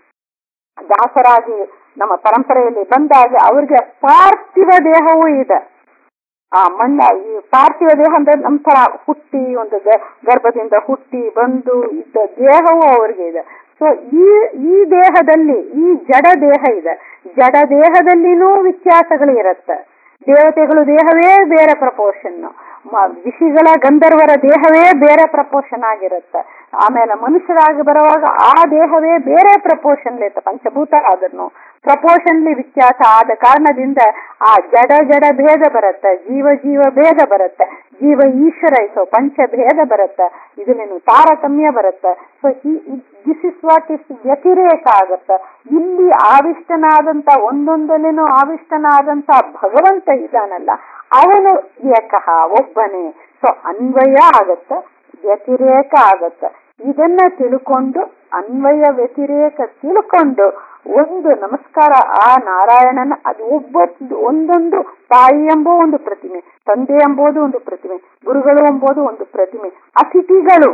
ದಾಸರಾಗಿ ನಮ್ಮ ಪರಂಪರೆಯಲ್ಲಿ ಬಂದಾಗ ಅವ್ರಿಗೆ ಪಾರ್ಥಿವ ದೇಹವೂ ಇದೆ ಆ ಮಣ್ಣ ಈ ಪಾರ್ಥಿವ ದೇಹ ಅಂದ್ರೆ ನಮ್ಮ ತರ ಹುಟ್ಟಿ ಒಂದು ಗ- ಗರ್ಭದಿಂದ ಹುಟ್ಟಿ ಬಂದು ಇದ್ದ ದೇಹವೂ ಅವ್ರಿಗೆ ಇದೆ ಸೊ ಈ ಈ ದೇಹದಲ್ಲಿ ಈ ಜಡ ದೇಹ ಇದೆ ಜಡ ದೇಹದಲ್ಲಿನೂ ವ್ಯತ್ಯಾಸಗಳು ಇರುತ್ತೆ ದೇವತೆಗಳು ದೇಹವೇ ಬೇರೆ ಪ್ರಪೋರ್ಷನ್ ಮ- ಋಷಿಗಳ ಗಂಧರ್ವರ ದೇಹವೇ ಬೇರೆ ಪ್ರಪೋರ್ಷನ್ ಆಗಿರುತ್ತೆ ಆಮೇಲೆ ಮನುಷ್ಯರಾಗಿ ಬರುವಾಗ ಆ ದೇಹವೇ ಬೇರೆ ಪ್ರಪೋರ್ಷನ್ ಇರುತ್ತೆ ಪಂಚಭೂತ ಆದ್ರೂ ಪ್ರಪೋರ್ಷನ್ಲಿ ವ್ಯತ್ಯಾಸ ಆದ ಕಾರಣದಿಂದ ಆ ಜಡ ಜಡ ಭೇದ ಬರುತ್ತೆ ಜೀವ ಜೀವ ಭೇದ ಬರುತ್ತೆ ಜೀವ ಈಶ್ವರ ಸೊ ಪಂಚ ಭೇದ ಬರುತ್ತೆ ಇದನ್ನೇನು ತಾರತಮ್ಯ ಬರುತ್ತೆ so this is what is ವ್ಯತಿರೇಕ ಆಗುತ್ತೆ ಇಲ್ಲಿ ಆವಿಷ್ಟನಾದಂತ ಒಂದೊಂದಲ್ಲಿನೂ ಆವಿಷ್ಟನಾದಂತ ಭಗವಂತ ಇದಾನಲ್ಲ ಅವನು ಏಕಃ ಒಬ್ಬನೇ ಸೊ ಅನ್ವಯ ಆಗತ್ತೆ ವ್ಯತಿರೇಕ ಆಗತ್ತೆ ಇದನ್ನ ತಿಳ್ಕೊಂಡು ಅನ್ವಯ ವ್ಯತಿರೇಕ ತಿಳ್ಕೊಂಡು ಒಂದು ನಮಸ್ಕಾರ ಆ ನಾರಾಯಣನ ಅದು ಒಬ್ಬ ಒಂದೊಂದು ತಾಯಿ ಎಂಬೋ ಒಂದು ಪ್ರತಿಮೆ ತಂದೆ ಎಂಬುದು ಒಂದು ಪ್ರತಿಮೆ ಗುರುಗಳು ಎಂಬುದು ಒಂದು ಪ್ರತಿಮೆ ಅತಿಥಿಗಳು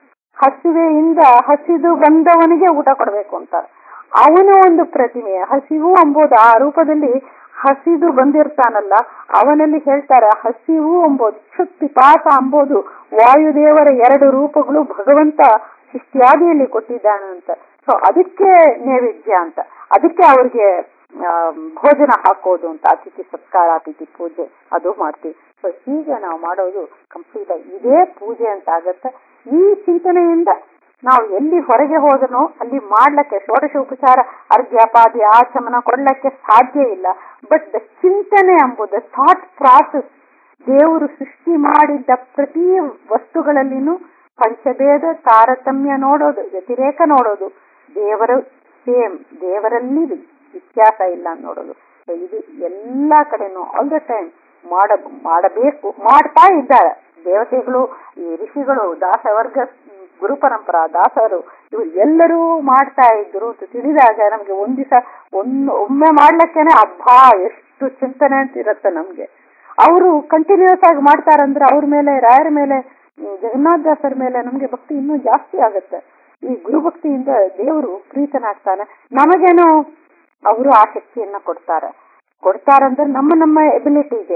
ಹಸಿವೆಯಿಂದ ಹಸಿದು ಬಂದವನಿಗೆ ಊಟ ಕೊಡಬೇಕು ಅಂತಾರೆ ಅವನು ಒಂದು ಪ್ರತಿಮೆ ಹಸಿವು ಎಂಬುದು ಆ ರೂಪದಲ್ಲಿ ಹಸಿದು ಬಂದಿರ್ತಾನಲ್ಲ ಅವನಲ್ಲಿ ಹೇಳ್ತಾರೆ ಹಸಿವು ಎಂಬುದು ಕ್ಷುತ್ತಿ ಪಾಸ ಎಂಬುದು ವಾಯುದೇವರ ಎರಡು ರೂಪಗಳು ಭಗವಂತ ಶಿಷ್ಟ್ಯಾದಿಯಲ್ಲಿ ಕೊಟ್ಟಿದ್ದಾನಂತ ಸೊ ಅದಕ್ಕೆ ನೈವೇದ್ಯ ಅಂತ ಅದಕ್ಕೆ ಅವ್ರಿಗೆ ಆ, ಭೋಜನ ಹಾಕೋದು ಅಂತ ಅತಿಥಿ ಸತ್ಕಾರ ಅತಿಥಿ ಪೂಜೆ ಅದು ಮಾಡ್ತೀವಿ ಸೊ ಹೀಗೆ ನಾವು ಮಾಡೋದು ಕಂಪ್ಲೀಟ್ ಆಗಿ ಇದೇ ಪೂಜೆ ಅಂತ ಆಗತ್ತೆ ಈ ಚಿಂತನೆಯಿಂದ ನಾವು ಎಲ್ಲಿ ಹೊರಗೆ ಹೋದನೋ ಅಲ್ಲಿ ಮಾಡ್ಲಿಕ್ಕೆ ಷೋಡಶ ಉಪಚಾರ ಅರ್ಘ್ಯಪಾದಿ ಆಚಮನ ಕೊಡ್ಲಿಕ್ಕೆ ಸಾಧ್ಯ ಇಲ್ಲ ಬಟ್ ದ ಚಿಂತನೆ ಎಂಬುದು ಥಾಟ್ ಪ್ರಾಸೆಸ್ ದೇವರು ಸೃಷ್ಟಿ ಮಾಡಿದ್ದ ಪ್ರತಿ ವಸ್ತುಗಳಲ್ಲಿನೂ ಪಂಚಭೇದ ತಾರತಮ್ಯ ನೋಡೋದು ವ್ಯತಿರೇಕ ನೋಡೋದು ದೇವರು ಸೇಮ್ ದೇವರಲ್ಲಿ ವ್ಯತ್ಯಾಸ ಇಲ್ಲ ನೋಡೋದು So ಇದು ಎಲ್ಲಾ ಕಡೆನೂ ಆಲ್ ದ ಟೈಮ್ ಮಾಡ ಮಾಡಬೇಕು ಮಾಡ್ತಾ ಇದ್ದಾರೆ ದೇವತೆಗಳು ಈ ಋಷಿಗಳು ದಾಸವರ್ಗ ಗುರು ಪರಂಪರಾ ದಾಸರು ಇವರು ಎಲ್ಲರೂ ಮಾಡ್ತಾ ಇದ್ರು ಅಂತ ತಿಳಿದಾಗ ನಮ್ಗೆ ಒಂದ್ ದಿವಸ ಒಂದು ಒಮ್ಮೆ ಮಾಡ್ಲಿಕ್ಕೇನೆ ಅಬ್ಬಾ ಎಷ್ಟು ಚಿಂತನೆ ಅಂತ ಇರುತ್ತೆ ನಮ್ಗೆ ಅವರು ಕಂಟಿನ್ಯೂಸ್ ಆಗಿ ಮಾಡ್ತಾರಂದ್ರೆ ಅವ್ರ ಮೇಲೆ ರಾಯರ ಮೇಲೆ ಹ್ಮ್, ಜಗನ್ನಾಥ ದಾಸರ ಮೇಲೆ ನಮ್ಗೆ ಭಕ್ತಿ ಇನ್ನೂ ಜಾಸ್ತಿ ಆಗುತ್ತೆ ಈ ಗುರುಭಕ್ತಿಯಿಂದ ದೇವರು ಪ್ರೀತನಾಗ್ತಾನೆ ನಮಗೇನು ಅವರು ಆ ಶಕ್ತಿಯನ್ನ ಕೊಡ್ತಾರೆ ಕೊಡ್ತಾರಂದ್ರೆ ನಮ್ಮ ನಮ್ಮ ಎಬಿಲಿಟಿಗೆ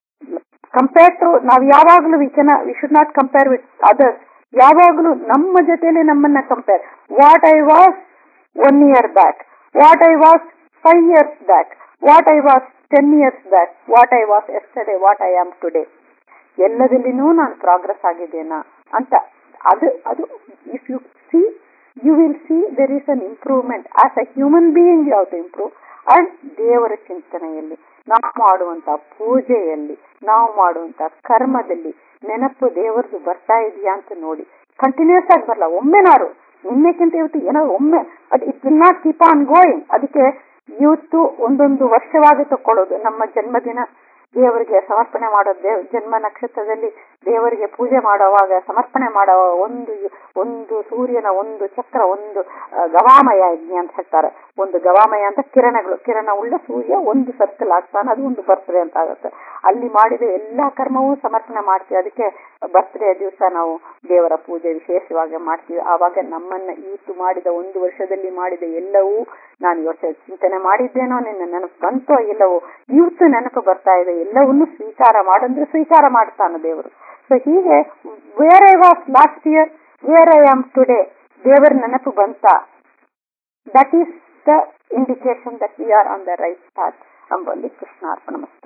ಕಂಪೇರ್ ಟು ನಾವ್ ಯಾವಾಗ್ಲೂ we can we should not compare with others ಯಾವಾಗ್ಲೂ ನಮ್ಮ ಜೊತೆನೆ ನಮ್ಮನ್ನ compare what I was one year back what I was five years back what I was ten years back what I was yesterday what I am today ಎಲ್ಲದಲ್ಲಿನೂ ನಾನು progress ಆಗಿದ್ದೇನಾ ಅಂತ ಅದು ಅದು if you see you will see there is an improvement as a human being you have to improve and ದೇವರ ಚಿಂತನೆಯಲ್ಲಿ ನಾವು ಮಾಡುವಂತ ಪೂಜೆಯಲ್ಲಿ ನಾವು ಮಾಡುವಂತ ಕರ್ಮದಲ್ಲಿ ನೆನಪು ದೇವರದು ಬರ್ತಾ ಇದೆಯಾ ಅಂತ ನೋಡಿ ಕಂಟಿನ್ಯೂಸ್ ಆಗಿ ಬರಲ್ಲ ಒಮ್ಮೆನಾರು ನಿನ್ನೆಕ್ಕಿಂತ ಇವತ್ತು ಏನೋ ಒಮ್ಮೆ ಅದು it will not keep on going ಅದಕ್ಕೆ ಇವತ್ತು ಒಂದೊಂದು ವರ್ಷವಾಗಿ ತಕೊಳ್ಳೋದು ನಮ್ಮ ಜನ್ಮದಿನ ದೇವರಿಗೆ ಸಮರ್ಪಣೆ ಮಾಡೋ ದೇವ್ ಜನ್ಮ ನಕ್ಷತ್ರದಲ್ಲಿ ದೇವರಿಗೆ ಪೂಜೆ ಮಾಡುವಾಗ ಸಮರ್ಪಣೆ ಮಾಡುವ ಒಂದು ಒಂದು ಸೂರ್ಯನ ಒಂದು ಚಕ್ರ ಒಂದು ಆ, ಗವಾಮಯ ಯಜ್ಞ ಅಂತ ಹೇಳ್ತಾರೆ ಒಂದು ಗವಾಮಯ ಅಂತ ಕಿರಣಗಳು ಕಿರಣ ಉಳ್ಳ ಸೂರ್ಯ ಒಂದು ಸರ್ಕಲ್ ಆಗ್ತಾನೆ ಅದು ಒಂದು ಬರ್ತ್ಡೇ ಅಂತ ಆಗುತ್ತೆ ಅಲ್ಲಿ ಮಾಡಿದ ಎಲ್ಲಾ ಕರ್ಮವೂ ಸಮರ್ಪಣೆ ಮಾಡ್ತೀವಿ ಅದಕ್ಕೆ ಬರ್ತ್ಡೇ ದಿವಸ ನಾವು ದೇವರ ಪೂಜೆ ವಿಶೇಷವಾಗಿ ಮಾಡ್ತೀವಿ ಆವಾಗ ನಮ್ಮನ್ನ ಇವತ್ತು ಮಾಡಿದ ಒಂದು ವರ್ಷದಲ್ಲಿ ಮಾಡಿದ ಎಲ್ಲವೂ ನಾನು ಇವತ್ತು ಚಿಂತನೆ ಮಾಡಿದ್ದೇನೋ ನಿನ್ನ ನೆನಪು ಬಂತೋ ಇಲ್ಲವೋ ಇವತ್ತು ನೆನಪು ಬರ್ತಾ ಇದೆ ಎಲ್ಲವನ್ನೂ ಸ್ವೀಕಾರ ಮಾಡಂದ್ರೆ ಸ್ವೀಕಾರ ಮಾಡ್ತಾನೆ ದೇವರು ಸೊ ಹೀಗೆ where I was last year where I am today ದೇವರ ನೆನಪು ಬಂತ that is the indication that we are on the right path ಅಂಬಲ್ಲಿ ಕೃಷ್ಣಾರ್ಪಣ